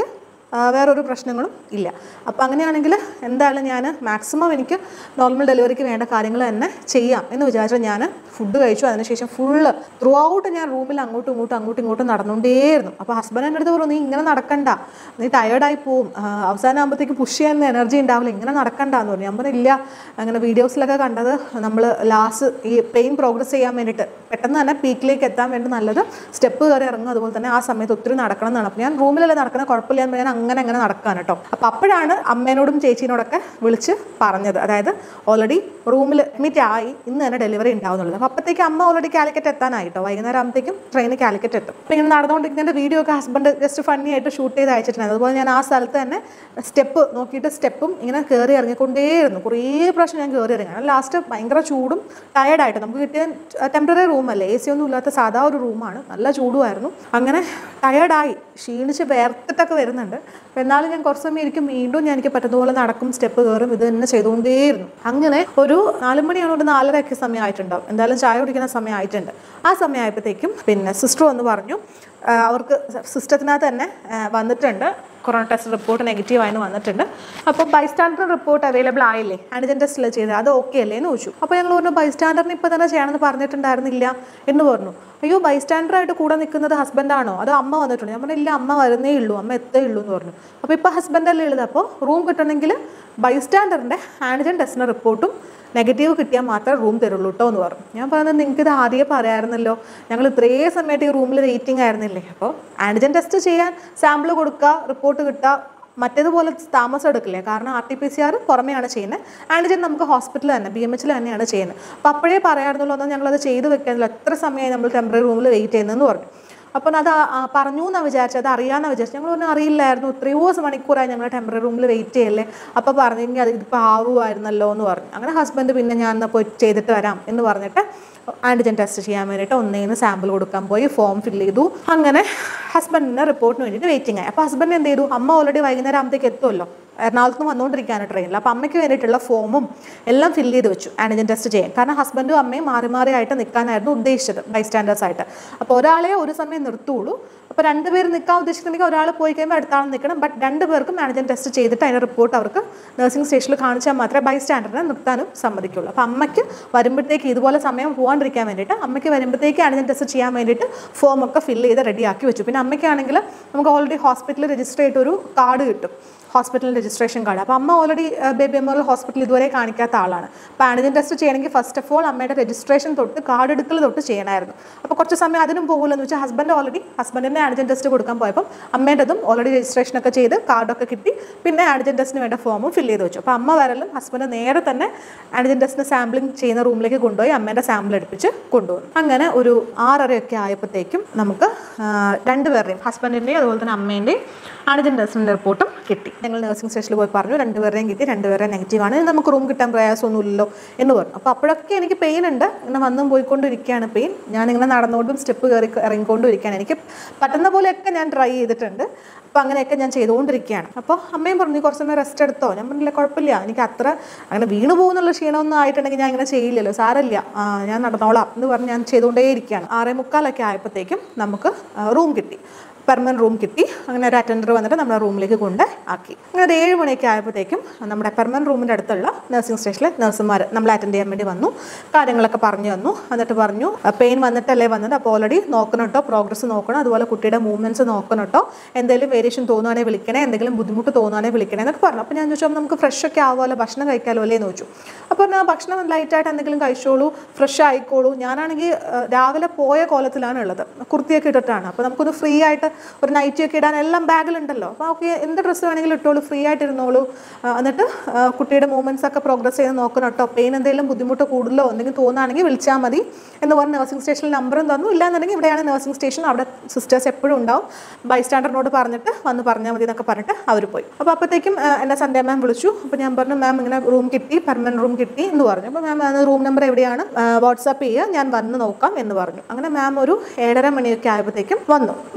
ആ, വേറൊരു പ്രശ്നങ്ങളും ഇല്ല അപ്പോൾ അങ്ങനെയാണെങ്കിൽ എന്തായാലും ഞാൻ മാക്സിമം എനിക്ക് നോർമൽ ഡെലിവറിക്ക് വേണ്ട കാര്യങ്ങൾ തന്നെ ചെയ്യാം എന്ന് വിചാരിച്ചാൽ ഞാൻ ഫുഡ് കഴിച്ചു അതിനുശേഷം ഫുള്ള് ത്രൂ ഔട്ട് ഞാൻ റൂമിൽ അങ്ങോട്ടും ഇങ്ങോട്ടും അങ്ങോട്ടും ഇങ്ങോട്ടും നടന്നുകൊണ്ടേയിരുന്നു അപ്പോൾ ഹസ്ബൻഡ് എൻ്റെ അടുത്ത് പറഞ്ഞു നീ ഇങ്ങനെ നടക്കണ്ട നീ ടയേർഡായി പോവും ആ, അവസാനം ആകുമ്പോഴത്തേക്ക് പുഷ് ചെയ്യാൻ എനർജി ഉണ്ടാവില്ല ഇങ്ങനെ നടക്കണ്ട എന്ന് പറഞ്ഞു ഞാൻ പറഞ്ഞില്ല അങ്ങനെ വീഡിയോസിലൊക്കെ കണ്ടത് നമ്മൾ ലാസ്റ്റ് ഈ പെയിൻ പ്രോഗ്രസ് ചെയ്യാൻ വേണ്ടിയിട്ട് പെട്ടെന്ന് തന്നെ പീക്കിലേക്ക് എത്താൻ വേണ്ടി നല്ലത് സ്റ്റെപ്പ് കയറി ഇറങ്ങും അതുപോലെ തന്നെ ആ സമയത്ത് ഒത്തിരി നടക്കണം എന്നാണ് അപ്പോൾ ഞാൻ റൂമിലല്ലേ നടക്കുന്നത് കുഴപ്പമില്ല എന്ന് ഞാൻ അങ്ങനെ അങ്ങനെ നടക്കാൻ കേട്ടോ അപ്പോൾ അപ്പോഴാണ് അമ്മേനോടും ചേച്ചീനോടൊക്കെ വിളിച്ച് പറഞ്ഞത് അതായത് ഓൾറെഡി റൂമിൽ അഡ്മിറ്റ് ആയി ഇന്ന് തന്നെ ഡെലിവറി ഉണ്ടാവുന്നുള്ളത് അപ്പോൾ അപ്പോഴത്തേക്ക് അമ്മ ഓൾറെഡി കാലിക്കറ്റ് എത്താനായി കേട്ടോ വൈകുന്നേരം ആകുമ്പോഴത്തേക്കും ട്രെയിൻ കാലിക്കറ്റ് എത്തും അപ്പോൾ ഇങ്ങനെ നടന്നുകൊണ്ടിരിക്കുന്ന വീഡിയോ ഒക്കെ ഹസ്ബൻഡ് ജസ്റ്റ് ഫണ്ണി ആയിട്ട് ഷൂട്ട് ചെയ്ത് അയച്ചിട്ടുണ്ട് അതുപോലെ ഞാൻ ആ സ്ഥലത്ത് തന്നെ സ്റ്റെപ്പ് നോക്കിയിട്ട് സ്റ്റെപ്പും ഇങ്ങനെ കയറി ഇറങ്ങിക്കൊണ്ടേയിരുന്നു കുറേ പ്രാവശ്യം ഞാൻ കയറി ഇറങ്ങി ലാസ്റ്റ് ഭയങ്കര ചൂടും ടയർഡായിട്ട് നമുക്ക് കിട്ടിയ ടെമ്പററി റൂമല്ലേ എ സി ഒന്നും ഇല്ലാത്ത സാധാ ഒരു റൂമാണ് നല്ല ചൂടുമായിരുന്നു അങ്ങനെ ടയർഡായി ക്ഷീണിച്ച് വേർത്തിട്ടൊക്കെ വരുന്നുണ്ട് അപ്പോൾ എന്നാലും ഞാൻ കുറച്ച് സമയം ഇരിക്കും വീണ്ടും ഞാൻ എനിക്ക് പറ്റുന്നതുപോലെ നടക്കും സ്റ്റെപ്പ് കയറും ഇത് തന്നെ ചെയ്തുകൊണ്ടേയിരുന്നു അങ്ങനെ ഒരു നാല് മണിയാണ് ഒരു നാലരയൊക്കെ സമയമായിട്ടുണ്ടാവും എന്തായാലും ചായ കുടിക്കുന്ന സമയമായിട്ടുണ്ട് ആ സമയമായപ്പോഴത്തേക്കും പിന്നെ സിസ്റ്റർ വന്ന് പറഞ്ഞു ആ, അവർക്ക് സിസ്റ്റത്തിനകത്ത് തന്നെ ആ, വന്നിട്ടുണ്ട് കൊറോണ ടെസ്റ്റ് റിപ്പോർട്ട് നെഗറ്റീവ് ആയെന്ന് വന്നിട്ടുണ്ട് അപ്പോൾ ബൈസ്റ്റാൻഡർ റിപ്പോർട്ട് അവൈലബിൾ ആയില്ലേ ആൻറ്റിജൻ ടെസ്റ്റിൽ ചെയ്തത് അത് ഓക്കെ അല്ലേ എന്ന് ചോദിച്ചു അപ്പോൾ ഞങ്ങൾ പറഞ്ഞു ബൈസ്റ്റാൻഡറിന് ഇപ്പോൾ തന്നെ ചെയ്യണമെന്ന് പറഞ്ഞിട്ടുണ്ടായിരുന്നില്ല എന്ന് പറഞ്ഞു അയ്യോ ബൈസ്റ്റാൻഡറായിട്ട് കൂടെ നിൽക്കുന്നത് ഹസ്ബൻഡാണോ അതോ അമ്മ വന്നിട്ടുണ്ട് ഞാൻ പറഞ്ഞു ഇല്ല അമ്മ വരുന്നേ ഉള്ളൂ അമ്മ എത്തേ ഉള്ളൂ എന്ന് പറഞ്ഞു അപ്പോൾ ഇപ്പോൾ ഹസ്ബൻഡല്ലേ ഉള്ളത് അപ്പോൾ റൂം കിട്ടണമെങ്കിൽ ബൈസ്റ്റാൻഡറിൻ്റെ ആൻറ്റിജൻ ടെസ്റ്റിൻ്റെ റിപ്പോർട്ടും നെഗറ്റീവ് കിട്ടിയാൽ മാത്രമേ റൂം തരുള്ളൂ കേട്ടോ എന്ന് പറഞ്ഞു ഞാൻ പറഞ്ഞത് നിങ്ങൾക്ക് ഇത് ആദ്യമേ പറയാമായിരുന്നല്ലോ ഞങ്ങൾ ഇത്രയും സമയത്ത് ഈ റൂമിൽ വെയിറ്റിംഗ് ആയിരുന്നില്ലേ അപ്പോൾ ആൻറ്റിജൻ ടെസ്റ്റ് ചെയ്യാൻ സാമ്പിൾ കൊടുക്കുക റിപ്പോർട്ട് കിട്ടുക മറ്റേതുപോലെ താമസം എടുക്കില്ലേ കാരണം R T P C R പുറമെയാണ് ചെയ്യുന്നത് ആൻറ്റിജൻ നമുക്ക് ഹോസ്പിറ്റലിൽ തന്നെ ബി എം എച്ചിൽ തന്നെയാണ് ചെയ്യുന്നത് അപ്പോൾ അപ്പോഴേ പറയാമായിരുന്നല്ലോ എന്നാൽ ഞങ്ങളത് ചെയ്ത് വെക്കാനില്ല എത്ര സമയമായി നമ്മൾ ടെമ്പററി റൂമിൽ വെയിറ്റ് ചെയ്യുന്നതെന്ന് പറഞ്ഞു അപ്പോൾ അത് ആ- ആ പറഞ്ഞു എന്നാണ് വിചാരിച്ചത് അത് അറിയാമെന്ന് വിചാരിച്ചു ഞങ്ങൾ പറഞ്ഞു അറിയില്ലായിരുന്നു എത്രയോ മണിക്കൂറായി ഞങ്ങൾ ടെമ്പററി റൂമിൽ വെയിറ്റ് ചെയ്യല്ലേ അപ്പോൾ പറഞ്ഞെങ്കിൽ അത് ഇതിപ്പോൾ ആവുമായിരുന്നല്ലോ എന്ന് പറഞ്ഞു അങ്ങനെ ഹസ്ബൻഡ് പിന്നെ ഞാൻ എന്നാൽ പോയി ചെയ്തിട്ട് വരാം എന്ന് പറഞ്ഞിട്ട് ആൻറ്റിജൻ ടെസ്റ്റ് ചെയ്യാൻ വേണ്ടിയിട്ട് ഒന്നേന്ന് സാമ്പിൾ കൊടുക്കാൻ പോയി ഫോം ഫില്ല് ചെയ്തു അങ്ങനെ ഹസ്ബൻഡിന് റിപ്പോർട്ടിന് വേണ്ടിയിട്ട് വെയിറ്റിംഗ് ആയി അപ്പോൾ ഹസ്ബൻഡ് എന്ത് ചെയ്തു അമ്മ ഓൾറെഡി വൈകുന്നേരം ആകുമ്പോഴത്തേക്ക് എത്തുമല്ലോ എറണാകുളത്ത് നിന്ന് വന്നുകൊണ്ടിരിക്കുകയാണ് ട്രെയിനിൽ അപ്പോൾ അമ്മയ്ക്ക് വേണ്ടിയിട്ടുള്ള ഫോമും എല്ലാം ഫില്ല് ചെയ്ത് വെച്ചു ആൻറ്റിജൻ ടെസ്റ്റ് ചെയ്യാൻ കാരണം ഹസ്ബൻഡും അമ്മയും മാറി മാറി ആയിട്ട് നിൽക്കാനായിരുന്നു ഉദ്ദേശിച്ചത് ബൈസ്റ്റാൻഡേഴ്സ് ആയിട്ട് അപ്പോൾ ഒരാളെ ഒരു സമയം നിർത്തുള്ളൂ അപ്പോൾ രണ്ടുപേർ നിൽക്കാൻ ഉദ്ദേശിക്കുന്നെങ്കിൽ ഒരാൾ പോയി കഴിയുമ്പോൾ അടുത്ത ആൾ നിൽക്കണം ബട്ട് രണ്ട് പേർക്കും ആൻറ്റിജൻ ടെസ്റ്റ് ചെയ്തിട്ട് അതിൻ്റെ റിപ്പോർട്ട് അവർക്ക് നഴ്സിംഗ് സ്റ്റേഷനിൽ കാണിച്ചാൽ മാത്രമേ ബൈസ്റ്റാൻഡറിനെ നിർത്താനും സമ്മതിക്കുള്ളൂ അപ്പോൾ അമ്മയ്ക്ക് വരുമ്പോഴത്തേക്ക് ഇതുപോലെ സമയം പോകാണ്ടിരിക്കാൻ വേണ്ടിയിട്ട് അമ്മയ്ക്ക് വരുമ്പോഴത്തേക്ക് ആൻറ്റിജൻ ടെസ്റ്റ് ചെയ്യാൻ വേണ്ടിയിട്ട് ഫോമൊക്കെ ഫില്ല് ചെയ്ത് റെഡിയാക്കി വെച്ചു പിന്നെ അമ്മയ്ക്കാണെങ്കിൽ നമുക്ക് ഓൾറെഡി ഹോസ്പിറ്റലിൽ രജിസ്റ്റർ ചെയ്തിട്ടൊരു കാർഡ് കിട്ടും ഹോസ്പിറ്റൽ രജിസ്ട്രേഷൻ കാർഡ് അപ്പോൾ അമ്മ ഓൾറെഡി ബേബി മെമ്മോറിയൽ ഹോസ്പിറ്റൽ ഇതുവരെ കാണിക്കാത്ത ആളാണ് അപ്പോൾ ആൻറ്റിജൻ ടെസ്റ്റ് ചെയ്യണമെങ്കിൽ ഫസ്റ്റ് ഓഫ് ഓൾ അമ്മയുടെ രജിസ്ട്രേഷൻ തൊട്ട് കാർഡ് എടുക്കൽ തൊട്ട് ചെയ്യണമായിരുന്നു അപ്പോൾ കുറച്ച് സമയം അതിനും പോകില്ലെന്ന് വെച്ചാൽ ഹസ്ബൻഡ് ഓൾറെഡി ഹസ്ബൻഡിൻ്റെ ആൻറ്റിജൻ ടെസ്റ്റ് കൊടുക്കാൻ പോയപ്പം അമ്മേൻ്റെതും ഓൾറെഡി രജിസ്ട്രേഷനൊക്കെ ചെയ്ത് കാർഡൊക്കെ കിട്ടി പിന്നെ ആൻറ്റിജൻ ടെസ്റ്റിന് വേണ്ട ഫോമും ഫില്ല് ചെയ്ത് വെച്ചു അപ്പോൾ അമ്മ വരലും ഹസ്ബൻഡ് നേരെ തന്നെ ആൻറ്റിജൻ ടെസ്റ്റിന് സാമ്പിളിംഗ് ചെയ്യുന്ന റൂമിലേക്ക് കൊണ്ടുപോയി അമ്മേൻ്റെ സാമ്പിൾ എടുപ്പിച്ച് കൊണ്ടുവന്നു അങ്ങനെ ഒരു ആറരയൊക്കെ ആയപ്പോഴത്തേക്കും നമുക്ക് ആ, രണ്ടുപേരുടെയും ഹസ്ബൻഡിൻ്റെയും അതുപോലെ തന്നെ അമ്മേൻ്റെയും ആൻറ്റിജൻ ടെസ്റ്റിൻ്റെ റിപ്പോർട്ടും കിട്ടി ഞങ്ങൾ നഴ്സിംഗ് സ്റ്റേഷനിൽ പോയി പറഞ്ഞു രണ്ടുപേരുടെയും കിട്ടി രണ്ടുപേരുടെയും നെഗറ്റീവ് ആണ് ഇനി നമുക്ക് റൂം കിട്ടാൻ പ്രയാസമൊന്നുമില്ലല്ലോ എന്ന് പറഞ്ഞു അപ്പോൾ അപ്പോഴൊക്കെ എനിക്ക് പെയിൻ ഉണ്ട് ഇങ്ങനെ വന്നും പോയിക്കൊണ്ടിരിക്കുകയാണ് പെയിൻ ഞാനിങ്ങനെ നടന്നുകൊണ്ടും സ്റ്റെപ്പ് കയറി ഇറങ്ങിക്കൊണ്ടും ഇരിക്കുകയാണ് എനിക്ക് പറ്റുന്ന പോലെയൊക്കെ ഞാൻ ട്രൈ ചെയ്തിട്ടുണ്ട് അപ്പോൾ അങ്ങനെയൊക്കെ ഞാൻ ചെയ്തുകൊണ്ടിരിക്കുകയാണ് അപ്പോൾ അമ്മയും പറഞ്ഞു "നീ കുറച്ച് സമയം റെസ്റ്റ് എടുത്തോ ഞാൻ പറഞ്ഞില്ല കുഴപ്പമില്ല എനിക്ക് അത്ര അങ്ങനെ വീണു പോകുന്നുള്ള ക്ഷീണമൊന്നും ആയിട്ടുണ്ടെങ്കിൽ ഞാൻ ഇങ്ങനെ ചെയ്യില്ലല്ലോ സാരമില്ല ആ, ഞാൻ നടന്നോളാം എന്ന് പറഞ്ഞ് ഞാൻ ചെയ്തുകൊണ്ടേയിരിക്കുകയാണ് ആറേ മുക്കാലൊക്കെ ആയപ്പോഴത്തേക്കും നമുക്ക് റൂം കിട്ടി പെർമനൻറ്റ് റൂം കിട്ടി അങ്ങനെ ഒരു അറ്റൻഡർ വന്നിട്ട് നമ്മുടെ റൂമിലേക്ക് കൊണ്ട് ആക്കി അങ്ങനെ ഒരു ഏഴ് മണിയൊക്കെ ആയപ്പോഴത്തേക്കും നമ്മുടെ പെർമനൻറ്റ് റൂമിൻ്റെ അടുത്തുള്ള നഴ്സിംഗ് സ്റ്റേഷനിലെ നഴ്സുമാർ നമ്മളെ അറ്റൻഡ് ചെയ്യാൻ വേണ്ടി വന്നു കാര്യങ്ങളൊക്കെ പറഞ്ഞു തന്നു എന്നിട്ട് പറഞ്ഞു പെയിൻ വന്നിട്ടല്ലേ വന്നത് അപ്പോൾ ഓൾറെഡി നോക്കണം കേട്ടോ പ്രോഗ്രസ് നോക്കണം അതുപോലെ കുട്ടിയുടെ മൂവ്മെൻറ്റ്സ് നോക്കണം കേട്ടോ എന്തെങ്കിലും വേരിയേഷൻ തോന്നുവാണെങ്കിൽ വിളിക്കണേ എന്തെങ്കിലും ബുദ്ധിമുട്ട് തോന്നുവാണെങ്കിൽ വിളിക്കണേ എന്നൊക്കെ പറഞ്ഞു അപ്പോൾ ഞാൻ ചോദിച്ചു "അപ്പോൾ നമുക്ക് ഫ്രഷ് ഒക്കെ ആവുമല്ലോ ഭക്ഷണം കഴിക്കാമല്ലോ അല്ലേ എന്ന് ചോദിച്ചു അപ്പോൾ ഞാൻ ഭക്ഷണം ലൈറ്റായിട്ട് എന്തെങ്കിലും കഴിച്ചോളൂ ഫ്രഷ് ആയിക്കോളൂ ഞാനാണെങ്കിൽ ഏഹ്, രാവിലെ പോയ കോലത്തിലാണ് ഉള്ളത് കുർത്തിയൊക്കെ ഇട്ടിട്ടാണ് അപ്പോൾ നമുക്കൊന്ന് ഫ്രീ ആയിട്ട് ഒരു നൈറ്റി ഒക്കെ ഇടാൻ എല്ലാം ബാഗിലുണ്ടല്ലോ അപ്പോൾ ഓക്കെ എന്ത് ഡ്രസ്സ് വേണമെങ്കിലും ഇട്ടോളൂ ഫ്രീ ആയിട്ട് ഇരുന്നോളൂ ആ, എന്നിട്ട് ആ, കുട്ടിയുടെ മൂവ്മെൻറ്റ്സ് ഒക്കെ പ്രോഗ്രസ് ചെയ്ത് നോക്കണം കേട്ടോ പെയിൻ എന്തെങ്കിലും ബുദ്ധിമുട്ട് കൂടുതലോ എന്തെങ്കിലും തോന്നുകയാണെങ്കിൽ വിളിച്ചാൽ മതി എന്ന് പറഞ്ഞ് നഴ്സിംഗ് സ്റ്റേഷനിൽ നമ്പറും തന്നു ഇല്ലാന്നുണ്ടെങ്കിൽ ഇവിടെയാണ് നഴ്സിംഗ് സ്റ്റേഷൻ അവിടെ സിസ്റ്റേഴ്സ് എപ്പോഴും ഉണ്ടാവും ബൈസ്റ്റാൻഡറിനോട് പറഞ്ഞിട്ട് വന്ന് പറഞ്ഞാൽ മതി എന്നൊക്കെ പറഞ്ഞിട്ട് അവർ പോയി അപ്പോൾ അപ്പോഴത്തേക്കും ആ, എന്നെ സന്ധ്യ മാം വിളിച്ചു അപ്പോൾ ഞാൻ പറഞ്ഞു മാം ഇങ്ങനെ റൂം കിട്ടി പെർമനൻറ്റ് റൂം കിട്ടി എന്ന് പറഞ്ഞു അപ്പോൾ മാം റൂം നമ്പർ എവിടെയാണ് വാട്സാപ്പ് ചെയ്യുക ഞാൻ വന്ന് നോക്കാം എന്ന് പറഞ്ഞു അങ്ങനെ മാം ഒരു ഏഴര മണിയൊക്കെ ആയപ്പോഴത്തേക്കും വന്നു മാം വന്നിട്ട്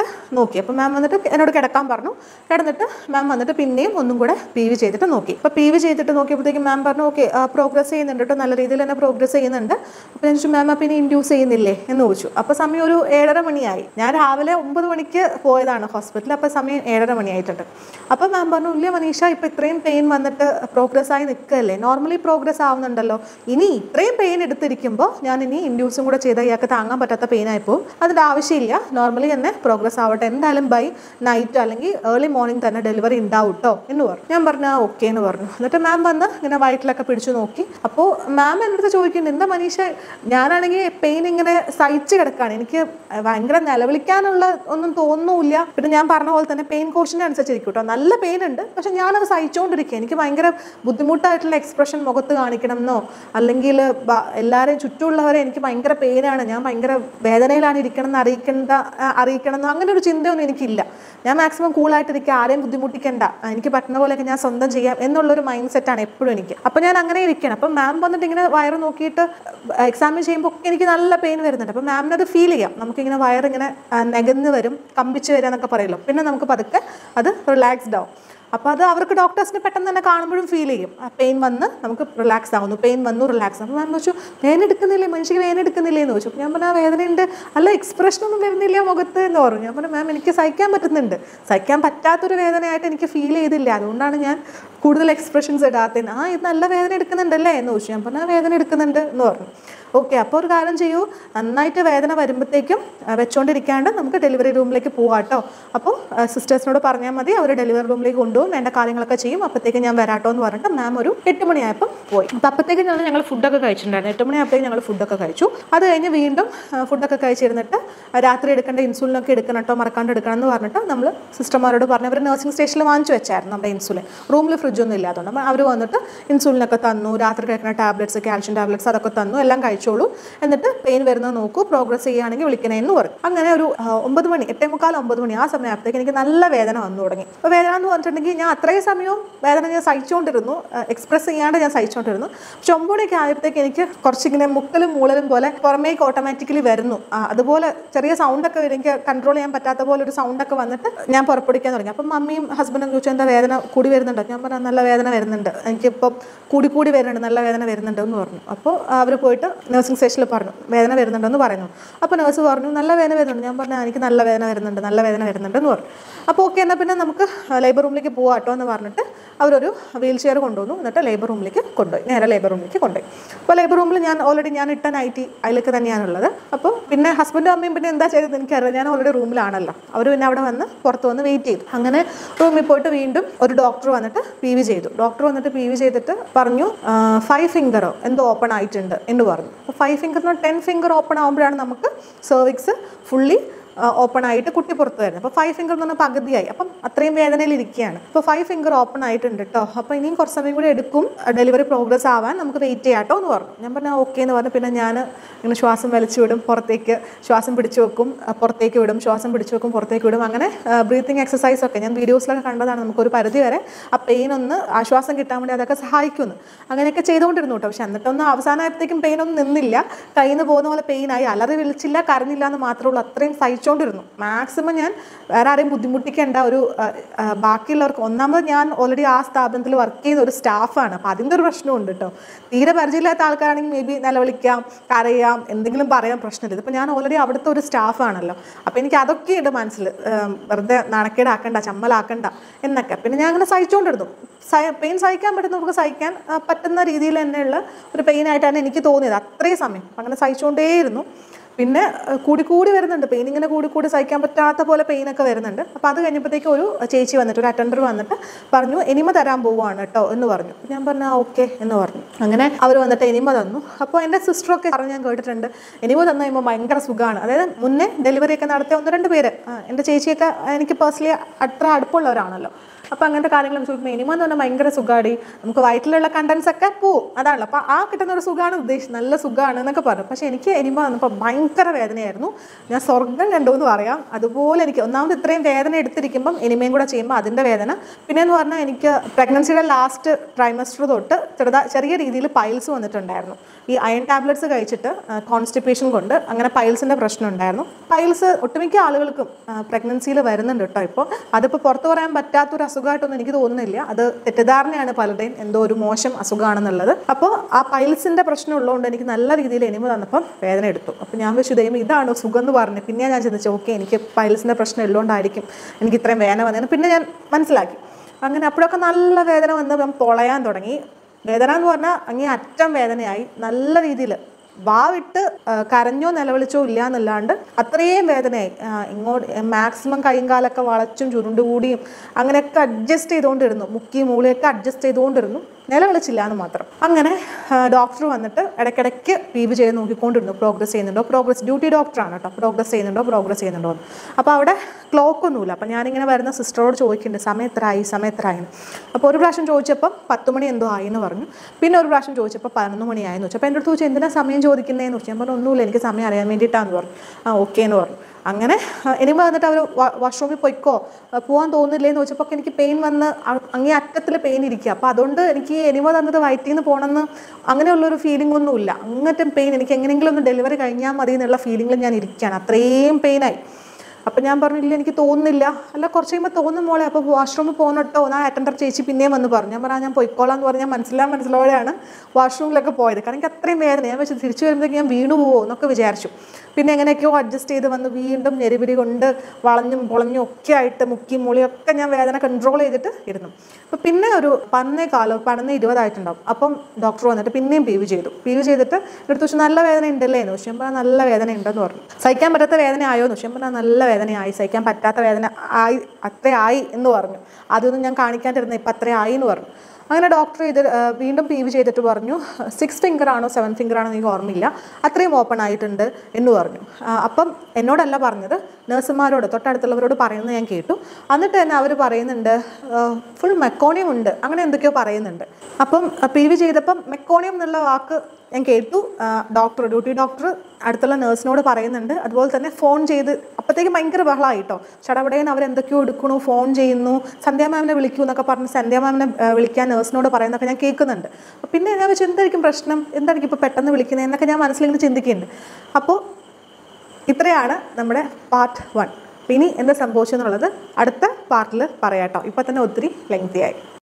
വന്നിട്ട് നോക്കി അപ്പോൾ മാം വന്നിട്ട് എന്നോട് കിടക്കാൻ പറഞ്ഞു കിടന്നിട്ട് മാം വന്നിട്ട് പിന്നെയും ഒന്നും കൂടെ പി വി ചെയ്തിട്ട് നോക്കി അപ്പോൾ പി വി ചെയ്തിട്ട് നോക്കിയപ്പോഴത്തേക്കും മാം പറഞ്ഞു ഓക്കെ പ്രോഗ്രസ് ചെയ്യുന്നുണ്ട് കേട്ടോ നല്ല രീതിയിൽ തന്നെ പ്രോഗ്രസ് ചെയ്യുന്നുണ്ട് അപ്പോൾ ഞാൻ ചോദിച്ചു മാം അപ്പം ഇനി ഇൻഡ്യൂസ് ചെയ്യുന്നില്ലേ എന്ന് ചോദിച്ചു അപ്പോൾ സമയം ഒരു ഏഴര മണിയായി ഞാൻ രാവിലെ ഒമ്പത് മണിക്ക് പോയതാണ് ഹോസ്പിറ്റലിൽ അപ്പോൾ സമയം ഏഴര മണിയായിട്ടുണ്ട് അപ്പോൾ മാം പറഞ്ഞു ഇല്ല മനീഷ ഇപ്പോൾ ഇത്രയും പെയിൻ വന്നിട്ട് പ്രോഗ്രസ് ആയി നിൽക്കുകയല്ലേ നോർമലി പ്രോഗ്രസ് ആവുന്നുണ്ടല്ലോ ഇനി ഇത്രയും പെയിൻ എടുത്തിരിക്കുമ്പോൾ ഞാൻ ഇനി ഇൻഡ്യൂസും കൂടെ ചെയ്താൽ ഇയാൾക്ക് താങ്ങാൻ പറ്റാത്ത പെയിൻ ആയിപ്പോൾ അതിൻ്റെ ആവശ്യമില്ല നോർമലി തന്നെ പ്രോഗ്രസ് ആവട്ടെ എന്തായാലും ബൈ നൈറ്റ് അല്ലെങ്കിൽ ഏർലി മോർണിംഗ് തന്നെ ഡെലിവറി ഉണ്ടാവും കേട്ടോ എന്ന് പറഞ്ഞു ഞാൻ പറഞ്ഞു ഓക്കെ എന്ന് പറഞ്ഞു എന്നിട്ട് മാം വന്ന് ഇങ്ങനെ വയറ്റിലൊക്കെ പിടിച്ചു നോക്കി അപ്പോൾ മാം എൻ്റെ അടുത്ത് ചോദിക്കുന്നുണ്ട് എന്താ മനീഷ ഞാനാണെങ്കിൽ പെയിൻ ഇങ്ങനെ സഹിച്ച് കിടക്കുകയാണ് എനിക്ക് ഭയങ്കര നിലവിളിക്കാനുള്ള ഒന്നും തോന്നുന്നില്ല പിന്നെ ഞാൻ പറഞ്ഞ പോലെ തന്നെ പെയിൻ കോഷൻ്റെ അനുസരിച്ചിരിക്കും കേട്ടോ നല്ല പെയിൻ ഉണ്ട് പക്ഷെ ഞാനത് സഹിച്ചുകൊണ്ടിരിക്കുക എനിക്ക് ഭയങ്കര ബുദ്ധിമുട്ടായിട്ടുള്ള എക്സ്പ്രഷൻ മുഖത്ത് കാണിക്കണം എന്നോ അല്ലെങ്കിൽ ബ- എല്ലാവരെയും ചുറ്റുമുള്ളവരെ എനിക്ക് ഭയങ്കര പെയിനാണ് ഞാൻ ഭയങ്കര വേദനയിലാണ് ഇരിക്കണം എന്ന് അറിയിക്കേണ്ട ആ, അറിയിക്കണം എന്നോ അങ്ങനെ ഒരു ചിന്തയൊന്നും എനിക്കില്ല ഞാൻ മാക്സിമം കൂളായിട്ടിരിക്കുക ആരെയും ബുദ്ധിമുട്ടിക്കണ്ട ആ, എനിക്ക് പറ്റുന്ന പോലെയൊക്കെ ഞാൻ സ്വന്തം ചെയ്യാം എന്നുള്ളൊരു മൈൻഡ് സെറ്റാണ് എപ്പോഴും എനിക്ക് അപ്പോൾ ഞാൻ അങ്ങനെ ഇരിക്കണം അപ്പം മാം വന്നിട്ട് ഇങ്ങനെ വയറ് നോക്കിയിട്ട് എക്സാമിൻ ചെയ്യുമ്പോൾ ഒക്കെ എനിക്ക് നല്ല പെയിൻ വരുന്നുണ്ട് അപ്പം മാമിന് അത് ഫീൽ ചെയ്യാം നമുക്കിങ്ങനെ വയറിങ്ങനെ ആ, നെകന്ന് വരും കമ്പിച്ച് വരിക എന്നൊക്കെ പറയുമല്ലോ പിന്നെ നമുക്ക് പതുക്കെ അത് റിലാക്സ്ഡ് ആവും അപ്പോൾ അത് അവർക്ക് ഡോക്ടേഴ്സിന് പെട്ടെന്ന് തന്നെ കാണുമ്പോഴും ഫീൽ ചെയ്യും ആ പെയിൻ വന്ന് നമുക്ക് റിലാക്സ് ആവുന്നു പെയിൻ വന്നു റിലാക്സ് അപ്പോൾ മാം ചോദിച്ചു വേദന എടുക്കുന്നില്ലേ മനുഷ്യക്ക് വേദന എടുക്കുന്നില്ലേ എന്ന് ചോദിച്ചു അപ്പോൾ ഞാൻ പറഞ്ഞു ആ വേദനയുണ്ട് അല്ല എക്സ്പ്രഷൻ ഒന്നും വരുന്നില്ല മുഖത്ത് എന്ന് പറഞ്ഞു ഞാൻ പറഞ്ഞു മാം എനിക്ക് സഹിക്കാൻ പറ്റുന്നുണ്ട് സഹിക്കാൻ പറ്റാത്തൊരു വേദനയായിട്ട് എനിക്ക് ഫീൽ ചെയ്തില്ല അതുകൊണ്ടാണ് ഞാൻ കൂടുതൽ എക്സ്പ്രഷൻസ് ഇടാത്തത് ആ ഇത് നല്ല വേദന എടുക്കുന്നുണ്ടല്ലേ എന്ന് ചോദിച്ചു ഞാൻ പറഞ്ഞു ആ വേദന എടുക്കുന്നുണ്ട് എന്ന് പറഞ്ഞു ഓക്കെ അപ്പോൾ ഒരു കാര്യം ചെയ്യൂ നന്നായിട്ട് വേദന വരുമ്പോഴത്തേക്കും ആ, വെച്ചോണ്ടിരിക്കാണ്ട് നമുക്ക് ഡെലിവറി റൂമിലേക്ക് പോവാം കേട്ടോ അപ്പോൾ സിസ്റ്റേഴ്സിനോട് പറഞ്ഞാൽ മതി അവർ ഡെലിവറി റൂമിലേക്ക് കൊണ്ടുപോകും വേണ്ട കാര്യങ്ങളൊക്കെ ചെയ്യും അപ്പോഴത്തേക്ക് ഞാൻ വരാട്ടോ എന്ന് പറഞ്ഞിട്ട് മാം ഒരു എട്ട് മണിയായപ്പോൾ പോയി അപ്പോൾ അപ്പോഴത്തേക്ക് ഞങ്ങൾ ഞങ്ങൾ ഫുഡൊക്കെ കഴിച്ചിട്ടുണ്ടായിരുന്നു എട്ട് മണിയായപ്പോഴത്തേക്ക് ഞങ്ങൾ ഫുഡൊക്കെ കഴിച്ചു അത് കഴിഞ്ഞ് വീണ്ടും ആ, ഫുഡൊക്കെ കഴിച്ചിരുന്നിട്ട് രാത്രി എടുക്കേണ്ട ഇൻസുലിനൊക്കെ എടുക്കണം കേട്ടോ മറക്കാണ്ട് എടുക്കണം എന്ന് പറഞ്ഞിട്ട് നമ്മൾ സിസ്റ്റർമാരോട് പറഞ്ഞു അവർ നഴ്സിംഗ് സ്റ്റേഷനിൽ വാങ്ങിച്ചു വെച്ചായിരുന്നു നമ്മുടെ ഇൻസുലിൻ റൂമിൽ ഫ്രിഡ്ജൊന്നും ഇല്ലാത്തതുകൊണ്ട് അപ്പോൾ അവർ വന്നിട്ട് ഇൻസുലിനൊക്കെ തന്നു രാത്രി കഴിക്കുന്ന ടാബ്ലറ്റ്സ് കാൽഷ്യം ടാബ്ലറ്റ്സ് അതൊക്കെ തന്നു എല്ലാം കഴിച്ചോളൂ എന്നിട്ട് പെയിൻ വരുന്നത് നോക്കൂ പ്രോഗ്രസ് ചെയ്യുകയാണെങ്കിൽ വിളിക്കണേ എന്ന് പറഞ്ഞു അങ്ങനെ ഒരു ആ, ഒമ്പത് മണി എട്ടേ മുക്കാൽ ഒമ്പത് മണി ആ സമയത്തേക്ക് എനിക്ക് നല്ല വേദന വന്നു തുടങ്ങി അപ്പോൾ വേദന എന്ന് പറഞ്ഞിട്ടുണ്ടെങ്കിൽ ഞാൻ അത്രയും സമയവും വേദന ഞാൻ സഹിച്ചുകൊണ്ടിരുന്നു എക്സ്പ്രസ് ചെയ്യാണ്ട് ഞാൻ സഹിച്ചുകൊണ്ടിരുന്നു പക്ഷെ ഒമ്പത് മണിയൊക്കെ ആയപ്പോഴത്തേക്ക് എനിക്ക് കുറച്ചിങ്ങനെ മുക്കലും മൂളലും പോലെ പുറമേക്ക് ഓട്ടോമാറ്റിക്കലി വരുന്നു ആ, അതുപോലെ ചെറിയ സൗണ്ടൊക്കെ വരും എനിക്ക് കൺട്രോൾ ചെയ്യാൻ പറ്റാത്ത പോലെ ഒരു സൗണ്ടൊക്കെ വന്നിട്ട് ഞാൻ പുറപ്പെടുവിക്കാൻ തുടങ്ങി അപ്പം മമ്മിയും ഹസ്ബൻഡും ചോദിച്ചു എന്താ വേദന കൂടി വരുന്നുണ്ടോ ഞാൻ പറഞ്ഞു നല്ല വേദന വരുന്നുണ്ട് എനിക്കിപ്പം കൂടി കൂടി വരുന്നുണ്ട് നല്ല വേദന വരുന്നുണ്ട് എന്ന് പറഞ്ഞു അപ്പോൾ അവർ പോയിട്ട് നഴ്സിംഗ് സ്റ്റേഷനിൽ പറഞ്ഞു വേദന വരുന്നുണ്ടെന്ന് പറയുന്നു അപ്പോൾ നഴ്സ് പറഞ്ഞു നല്ല വേദന വരുന്നുണ്ട് ഞാൻ പറഞ്ഞു "ആ, എനിക്ക് നല്ല വേദന വരുന്നുണ്ട് നല്ല വേദന വരുന്നുണ്ട് എന്ന് പറഞ്ഞു അപ്പോൾ ഓക്കെ എന്നാൽ പിന്നെ നമുക്ക് ലേബർ റൂമിലേക്ക് പോകാം കേട്ടോ എന്ന് പറഞ്ഞിട്ട് അവരൊരു വീൽ ചെയർ കൊണ്ടുവന്നു എന്നിട്ട് ലേബർ റൂമിലേക്ക് കൊണ്ടുപോയി നേരെ ലേബർ റൂമിലേക്ക് കൊണ്ടുപോയി അപ്പോൾ ലേബർ റൂമിൽ ഞാൻ ഓൾറെഡി ഞാൻ ഇട്ട നൈറ്റി അതിലേക്ക് തന്നെയാണുള്ളത് അപ്പോൾ പിന്നെ ഹസ്ബൻഡും അമ്മയും പിന്നെ എന്താ ചെയ്തത് എനിക്കറിയാം ഞാൻ ഓൾറെഡി റൂമിലാണല്ലോ അവർ പിന്നെ അവിടെ വന്ന് പുറത്ത് വന്ന് വെയിറ്റ് ചെയ്തു അങ്ങനെ റൂമിൽ പോയിട്ട് വീണ്ടും ഒരു ഡോക്ടർ വന്നിട്ട് പി വി ചെയ്തു ഡോക്ടർ വന്നിട്ട് പി വി ചെയ്തിട്ട് പറഞ്ഞു ഫൈവ് ഫിംഗറോ എന്തോ ഓപ്പൺ ആയിട്ടുണ്ട് എന്ന് പറഞ്ഞു അപ്പോൾ ഫൈവ് ഫിംഗറിന് ടെൻ ഫിംഗർ ഓപ്പൺ ആകുമ്പോഴാണ് നമുക്ക് സെർവിക്സ് ഫുള്ളി ഓപ്പൺ ആയിട്ട് കുട്ടി പുറത്ത് വരുന്നത് അപ്പോൾ ഫൈവ് ഫിംഗർ എന്ന് പറഞ്ഞാൽ പകുതിയായി അപ്പം അത്രയും വേദനയിൽ ഇരിക്കുകയാണ് അപ്പോൾ ഫൈവ് ഫിംഗർ ഓപ്പൺ ആയിട്ടുണ്ട് കേട്ടോ അപ്പോൾ ഇനിയും കുറച്ച് സമയം കൂടി എടുക്കും ഡെലിവറി പ്രോഗ്രസ് ആവാൻ നമുക്ക് വെയിറ്റ് ചെയ്യാം കേട്ടോ എന്ന് പറഞ്ഞു ഞാൻ പറഞ്ഞു ഓക്കെ എന്ന് പറഞ്ഞു പിന്നെ ഞാൻ ഇങ്ങനെ ശ്വാസം വലിച്ചു വിടും പുറത്തേക്ക് ശ്വാസം പിടിച്ചു വെക്കും ആ, പുറത്തേക്ക് വിടും ശ്വാസം പിടിച്ചു വെക്കും പുറത്തേക്ക് വിടും അങ്ങനെ ബ്രീത്തിങ് എക്സസൈസ് ഒക്കെ ഞാൻ വീഡിയോസിലൊക്കെ കണ്ടതാണ് നമുക്കൊരു പരിധി വരെ ആ പെയിൻ ഒന്ന് ആശ്വാസം കിട്ടാൻ വേണ്ടി അതൊക്കെ സഹായിക്കുന്നു അങ്ങനെയൊക്കെ ചെയ്തുകൊണ്ടിരുന്നു കേട്ടോ പക്ഷെ എന്നിട്ടൊന്നും അവസാനമായപ്പോഴത്തേക്കും പെയിൻ ഒന്നും നിന്നില്ല കയ്യിൽ നിന്ന് പോകുന്ന പോലെ പെയിൻ ആയി അലറി വിളിച്ചില്ല കരഞ്ഞില്ല എന്ന് മാത്രമേ ഉള്ളൂ അത്രയും സഹിച്ചുകൊണ്ടിരുന്നു മാക്സിമം ഞാൻ വേറെ ആരെയും ബുദ്ധിമുട്ടിക്കേണ്ട ഒരു ആ, ആ, ബാക്കിയുള്ളവർക്ക് ഒന്നാമത് ഞാൻ ഓൾറെഡി ആ സ്ഥാപനത്തിൽ വർക്ക് ചെയ്യുന്ന ഒരു സ്റ്റാഫാണ് അപ്പോൾ അതിൻ്റെ ഒരു പ്രശ്നമുണ്ട് കേട്ടോ തീരെ പരിചയമില്ലാത്ത ആൾക്കാരാണെങ്കിൽ മേ ബി നിലവിളിക്കാം കരയാം എന്തെങ്കിലും പറയാൻ പ്രശ്നമില്ല ഇതിപ്പോൾ ഞാൻ ഓൾറെഡി അവിടുത്തെ ഒരു സ്റ്റാഫാണല്ലോ അപ്പോൾ എനിക്ക് അതൊക്കെ ഉണ്ട് മനസ്സിൽ ഉം, വെറുതെ നാണക്കേടാക്കണ്ട ചമ്മലാക്കണ്ട എന്നൊക്കെ പിന്നെ ഞാൻ അങ്ങനെ സഹിച്ചുകൊണ്ടിരുന്നു പെയിൻ സഹിക്കാൻ പറ്റുന്ന നമുക്ക് സഹിക്കാൻ ആ, പറ്റുന്ന രീതിയിൽ തന്നെയുള്ള ഒരു പെയിൻ ആയിട്ടാണ് എനിക്ക് തോന്നിയത് അത്രയും സമയം അപ്പം അങ്ങനെ സഹിച്ചുകൊണ്ടേയിരുന്നു പിന്നെ ആ, കൂടി കൂടി വരുന്നുണ്ട് പെയിൻ ഇങ്ങനെ കൂടി കൂടി സഹിക്കാൻ പറ്റാത്ത പോലെ പെയിനൊക്കെ വരുന്നുണ്ട് അപ്പോൾ അത് കഴിഞ്ഞപ്പോഴത്തേക്ക് ഒരു ചേച്ചി വന്നിട്ട് ഒരു അറ്റൻഡർ വന്നിട്ട് പറഞ്ഞു എനിമ തരാൻ പോവുകയാണ് കേട്ടോ എന്ന് പറഞ്ഞു അപ്പോൾ ഞാൻ പറഞ്ഞു ഓക്കെ എന്ന് പറഞ്ഞു അങ്ങനെ അവർ വന്നിട്ട് എനിമ തന്നു അപ്പോൾ എൻ്റെ സിസ്റ്ററൊക്കെ പറഞ്ഞ് ഞാൻ കേട്ടിട്ടുണ്ട് എനിമ തന്നു കഴിയുമ്പോൾ ഭയങ്കര സുഖമാണ് അതായത് മുന്നേ ഡെലിവറി ഒക്കെ നടത്തിയ ഒന്ന് രണ്ട് പേര് ആ, എൻ്റെ ചേച്ചിയൊക്കെ എനിക്ക് പേഴ്സണലി അത്ര അടുപ്പമുള്ളവരാണല്ലോ അപ്പോൾ അങ്ങനത്തെ കാര്യങ്ങളൊക്കെ ചോദിക്കുമ്പോൾ എനിമ എന്ന് പറഞ്ഞാൽ ഭയങ്കര സുഖാടി നമുക്ക് വയറ്റിലുള്ള കണ്ടൻസ് ഒക്കെ പോവും അതാണല്ലോ അപ്പോൾ ആ കിട്ടുന്ന ഒരു സുഖമാണ് ഉദ്ദേശിച്ചത് നല്ല സുഖമാണ് എന്നൊക്കെ പറഞ്ഞു പക്ഷേ എനിക്ക് എനിമ വന്നപ്പോൾ ഭയങ്കര വേദനയായിരുന്നു ഞാൻ സ്വർഗം കണ്ടു എന്ന് പറയാം അതുപോലെ എനിക്ക് ഒന്നാമത് ഇത്രയും വേദന എടുത്തിരിക്കുമ്പം എനിമയും കൂടെ ചെയ്യുമ്പോൾ അതിൻ്റെ വേദന പിന്നെ എന്ന് പറഞ്ഞാൽ എനിക്ക് പ്രഗ്നൻസിയുടെ ലാസ്റ്റ് ട്രൈമസ്റ്റർ തൊട്ട് ചെറുതാ ചെറിയ രീതിയിൽ പൈൽസ് വന്നിട്ടുണ്ടായിരുന്നു ഈ അയൺ ടാബ്ലറ്റ്സ് കഴിച്ചിട്ട് കോൺസ്റ്റിപ്പേഷൻ കൊണ്ട് അങ്ങനെ പൈൽസിൻ്റെ പ്രശ്നം ഉണ്ടായിരുന്നു പൈൽസ് ഒട്ടുമിക്ക ആളുകൾക്കും പ്രഗ്നൻസിയിൽ വരുന്നുണ്ട് കേട്ടോ ഇപ്പോൾ അതിപ്പോൾ പുറത്തു പറയാൻ പറ്റാത്തൊരു അസുഖമായിട്ടൊന്നും എനിക്ക് തോന്നുന്നില്ല അത് തെറ്റിദ്ധാരണയാണ് പലരുടെയും എന്തോ ഒരു മോശം അസുഖമാണെന്നുള്ളത് അപ്പോൾ ആ പൈൽസിൻ്റെ പ്രശ്നം ഉള്ളതുകൊണ്ട് എനിക്ക് നല്ല രീതിയിൽ എനിമ തന്നപ്പം വേദന എടുത്തു അപ്പോൾ ഞാൻ വെച്ചു ദൈവം ഇതാണോ സുഖം എന്ന് പറഞ്ഞു പിന്നെ ഞാൻ ചിന്തിച്ചു ഓക്കെ എനിക്ക് പൈൽസിൻ്റെ പ്രശ്നം ഉള്ളതുകൊണ്ടായിരിക്കും എനിക്ക് ഇത്രയും വേദന വന്നതെന്ന് പിന്നെ ഞാൻ മനസ്സിലാക്കി അങ്ങനെ അപ്പോഴൊക്കെ നല്ല വേദന വന്ന് ഞാൻ പൊളയാൻ തുടങ്ങി വേദന എന്ന് പറഞ്ഞാൽ അങ്ങേ അറ്റം വേദനയായി നല്ല രീതിയിൽ വാവിട്ട് ആ, കരഞ്ഞോ നിലവിളിച്ചോ ഇല്ല എന്നല്ലാണ്ട് അത്രയും വേദനയായി ആ, ഇങ്ങോട്ട് മാക്സിമം കൈയും കാലൊക്കെ വളച്ചും ചുരുണ്ടുകൂടിയും അങ്ങനെയൊക്കെ അഡ്ജസ്റ്റ് ചെയ്തുകൊണ്ടിരുന്നു മുക്കി മൂളിയൊക്കെ അഡ്ജസ്റ്റ് ചെയ്തുകൊണ്ടിരുന്നു നിലവിളിച്ചില്ല എന്ന് മാത്രം അങ്ങനെ ഡോക്ടർ വന്നിട്ട് ഇടയ്ക്കിടയ്ക്ക് പി വി ചെയ്ത് നോക്കിക്കൊണ്ടിരുന്നു പ്രോഗ്രസ് ചെയ്യുന്നുണ്ടോ പ്രോഗ്രസ് ഡ്യൂട്ടി ഡോക്ടറാണ് കേട്ടോ പ്രോഗ്രസ് ചെയ്യുന്നുണ്ടോ പ്രോഗ്രസ് ചെയ്യുന്നുണ്ടോ എന്ന് അപ്പോൾ അവിടെ ക്ലോക്ക് ഒന്നുമില്ല അപ്പോൾ ഞാനിങ്ങനെ വരുന്ന സിസ്റ്ററോട് ചോദിക്കുന്നുണ്ട് സമയം എത്രയായി സമയം എത്രയായി അപ്പോൾ ഒരു പ്രാവശ്യം ചോദിച്ചപ്പം പത്ത് മണി എന്തോ ആയി എന്ന് പറഞ്ഞു പിന്നെ ഒരു പ്രാവശ്യം ചോദിച്ചപ്പോൾ പതിനൊന്ന് മണിയായെന്ന് വെച്ചു അപ്പോൾ എൻ്റെ അടുത്ത് ചോദിച്ചു എന്തിനാ സമയം ചോദിക്കുന്നതെന്ന് വെച്ചു ഞാൻ പറഞ്ഞു ഒന്നുമില്ല എനിക്ക് സമയം അറിയാൻ വേണ്ടിയിട്ടാന്ന് പറഞ്ഞു ആ ഓക്കെ എന്ന് പറഞ്ഞു അങ്ങനെ ഇനി വന്നിട്ട് അവർ വാഷ്റൂമിൽ പോയിക്കോ ആ, പോകാൻ തോന്നില്ലേന്ന് വെച്ചപ്പോൾ എനിക്ക് പെയിൻ വന്ന് അ- അങ്ങേ അറ്റത്തിൽ പെയിൻ ഇരിക്കുക അപ്പോൾ അതുകൊണ്ട് എനിക്ക് എനിമ തന്നത് വയറ്റിൽ നിന്ന് പോകണമെന്ന് അങ്ങനെയുള്ളൊരു ഫീലിംഗ് ഒന്നുമില്ല അങ്ങനത്തെ പെയിൻ എനിക്ക് എങ്ങനെയെങ്കിലും ഒന്ന് ഡെലിവറി കഴിഞ്ഞാൽ മതി എന്നുള്ള ഫീലിംഗിൽ ഞാൻ ഇരിക്കുകയാണ് അത്രയും പെയിനായി അപ്പം ഞാൻ പറഞ്ഞില്ല എനിക്ക് തോന്നുന്നില്ല അല്ല കുറച്ച് കഴിയുമ്പോൾ തോന്നും മോളെ അപ്പോൾ വാഷ്റൂമിൽ പോകണട്ടോ ഞാൻ അറ്റൻഡർ ചേച്ചി പിന്നെയും വന്ന് പറഞ്ഞു ഞാൻ പറഞ്ഞാൽ ഞാൻ പൊയ്ക്കോളാം എന്ന് പറഞ്ഞാൽ മനസ്സിലാൻ മനസ്സിലോടെയാണ് വാഷ്റൂമിലൊക്കെ പോയത് കാരണം എനിക്ക് അത്രയും വേദന ഞാൻ വെച്ച് തിരിച്ചു വരുമ്പോഴേക്കും ഞാൻ വീണു പോകുമോ എന്നൊക്കെ വിചാരിച്ചു പിന്നെ എങ്ങനെയൊക്കെയോ അഡ്ജസ്റ്റ് ചെയ്ത് വന്ന് വീണ്ടും ഞെരിപിരി കൊണ്ട് വളഞ്ഞും പൊളഞ്ഞും ഒക്കെ ആയിട്ട് മുക്കി മുളിയൊക്കെ ഞാൻ വേദന കൺട്രോൾ ചെയ്തിട്ട് ഇരുന്നു അപ്പോൾ പിന്നെ ഒരു പന്നേ കാലം പതിനൊന്ന് ഇരുപതായിട്ടുണ്ടാവും അപ്പം ഡോക്ടർ വന്നിട്ട് പിന്നെയും പി വി ചെയ്തു പി വി ചെയ്തിട്ട് എടുത്തു പക്ഷെ നല്ല വേദന ഉണ്ടല്ലേ എന്ന് പക്ഷേ പറഞ്ഞാൽ നല്ല വേദന ഉണ്ടെന്ന് പറഞ്ഞു സഹിക്കാൻ പറ്റാത്ത വേദന ആയോ എന്ന് പക്ഷേ പറഞ്ഞാൽ നല്ല വേദനയായി സഹിക്കാൻ പറ്റാത്ത വേദന ആയി അത്ര ആയി എന്ന് പറഞ്ഞു അതൊന്നും ഞാൻ കാണിക്കാണ്ടിരുന്ന ഇപ്പം അത്ര ആയി എന്ന് പറഞ്ഞു അങ്ങനെ ഡോക്ടർ ഇത് ആ, വീണ്ടും പി വി ചെയ്തിട്ട് പറഞ്ഞു സിക്സ് ഫിംഗർ ആണോ സെവൻ ഫിംഗർ ആണോ എനിക്ക് ഓർമ്മയില്ല അത്രയും ഓപ്പൺ ആയിട്ടുണ്ട് എന്ന് പറഞ്ഞു ആ, അപ്പം എന്നോടല്ല പറഞ്ഞത് നഴ്സുമാരോട് തൊട്ടടുത്തുള്ളവരോട് പറയുന്നത് ഞാൻ കേട്ടു എന്നിട്ട് തന്നെ അവർ പറയുന്നുണ്ട് ഫുൾ മെക്കോണിയം ഉണ്ട് അങ്ങനെ എന്തൊക്കെയോ പറയുന്നുണ്ട് അപ്പം പി വി ചെയ്തപ്പം മെക്കോണിയം എന്നുള്ള വാക്ക് ഞാൻ കേട്ടു ഡോക്ടർ ഡ്യൂട്ടി ഡോക്ടർ അടുത്തുള്ള നേഴ്സിനോട് പറയുന്നുണ്ട് അതുപോലെ തന്നെ ഫോൺ ചെയ്ത് അപ്പോഴത്തേക്ക് ഭയങ്കര ബഹളമായി കേട്ടോ ചടപടയെന്ന് അവരെന്തൊക്കെയോ എടുക്കണു ഫോൺ ചെയ്യുന്നു സന്ധ്യ മാമിനെ വിളിക്കൂ എന്നൊക്കെ പറഞ്ഞ് സന്ധ്യ മാമിനെ ആ, വിളിക്കാൻ നേഴ്സിനോട് പറയുന്നതൊക്കെ ഞാൻ കേൾക്കുന്നുണ്ട് പിന്നെ ഞാൻ വെച്ചു എന്തായിരിക്കും പ്രശ്നം എന്തായിരിക്കും ഇപ്പോൾ പെട്ടെന്ന് വിളിക്കുന്നത് എന്നൊക്കെ ഞാൻ മനസ്സിലിങ്ങനെ ചിന്തിക്കുന്നുണ്ട് അപ്പോൾ ഇത്രയാണ് നമ്മുടെ പാർട്ട് വൺ ഇനി എന്താ സംഭവിച്ചെന്നുള്ളത് അടുത്ത പാർട്ടിൽ പറയാട്ടോ ഇപ്പം തന്നെ ഒത്തിരി ലെങ്തി ആയി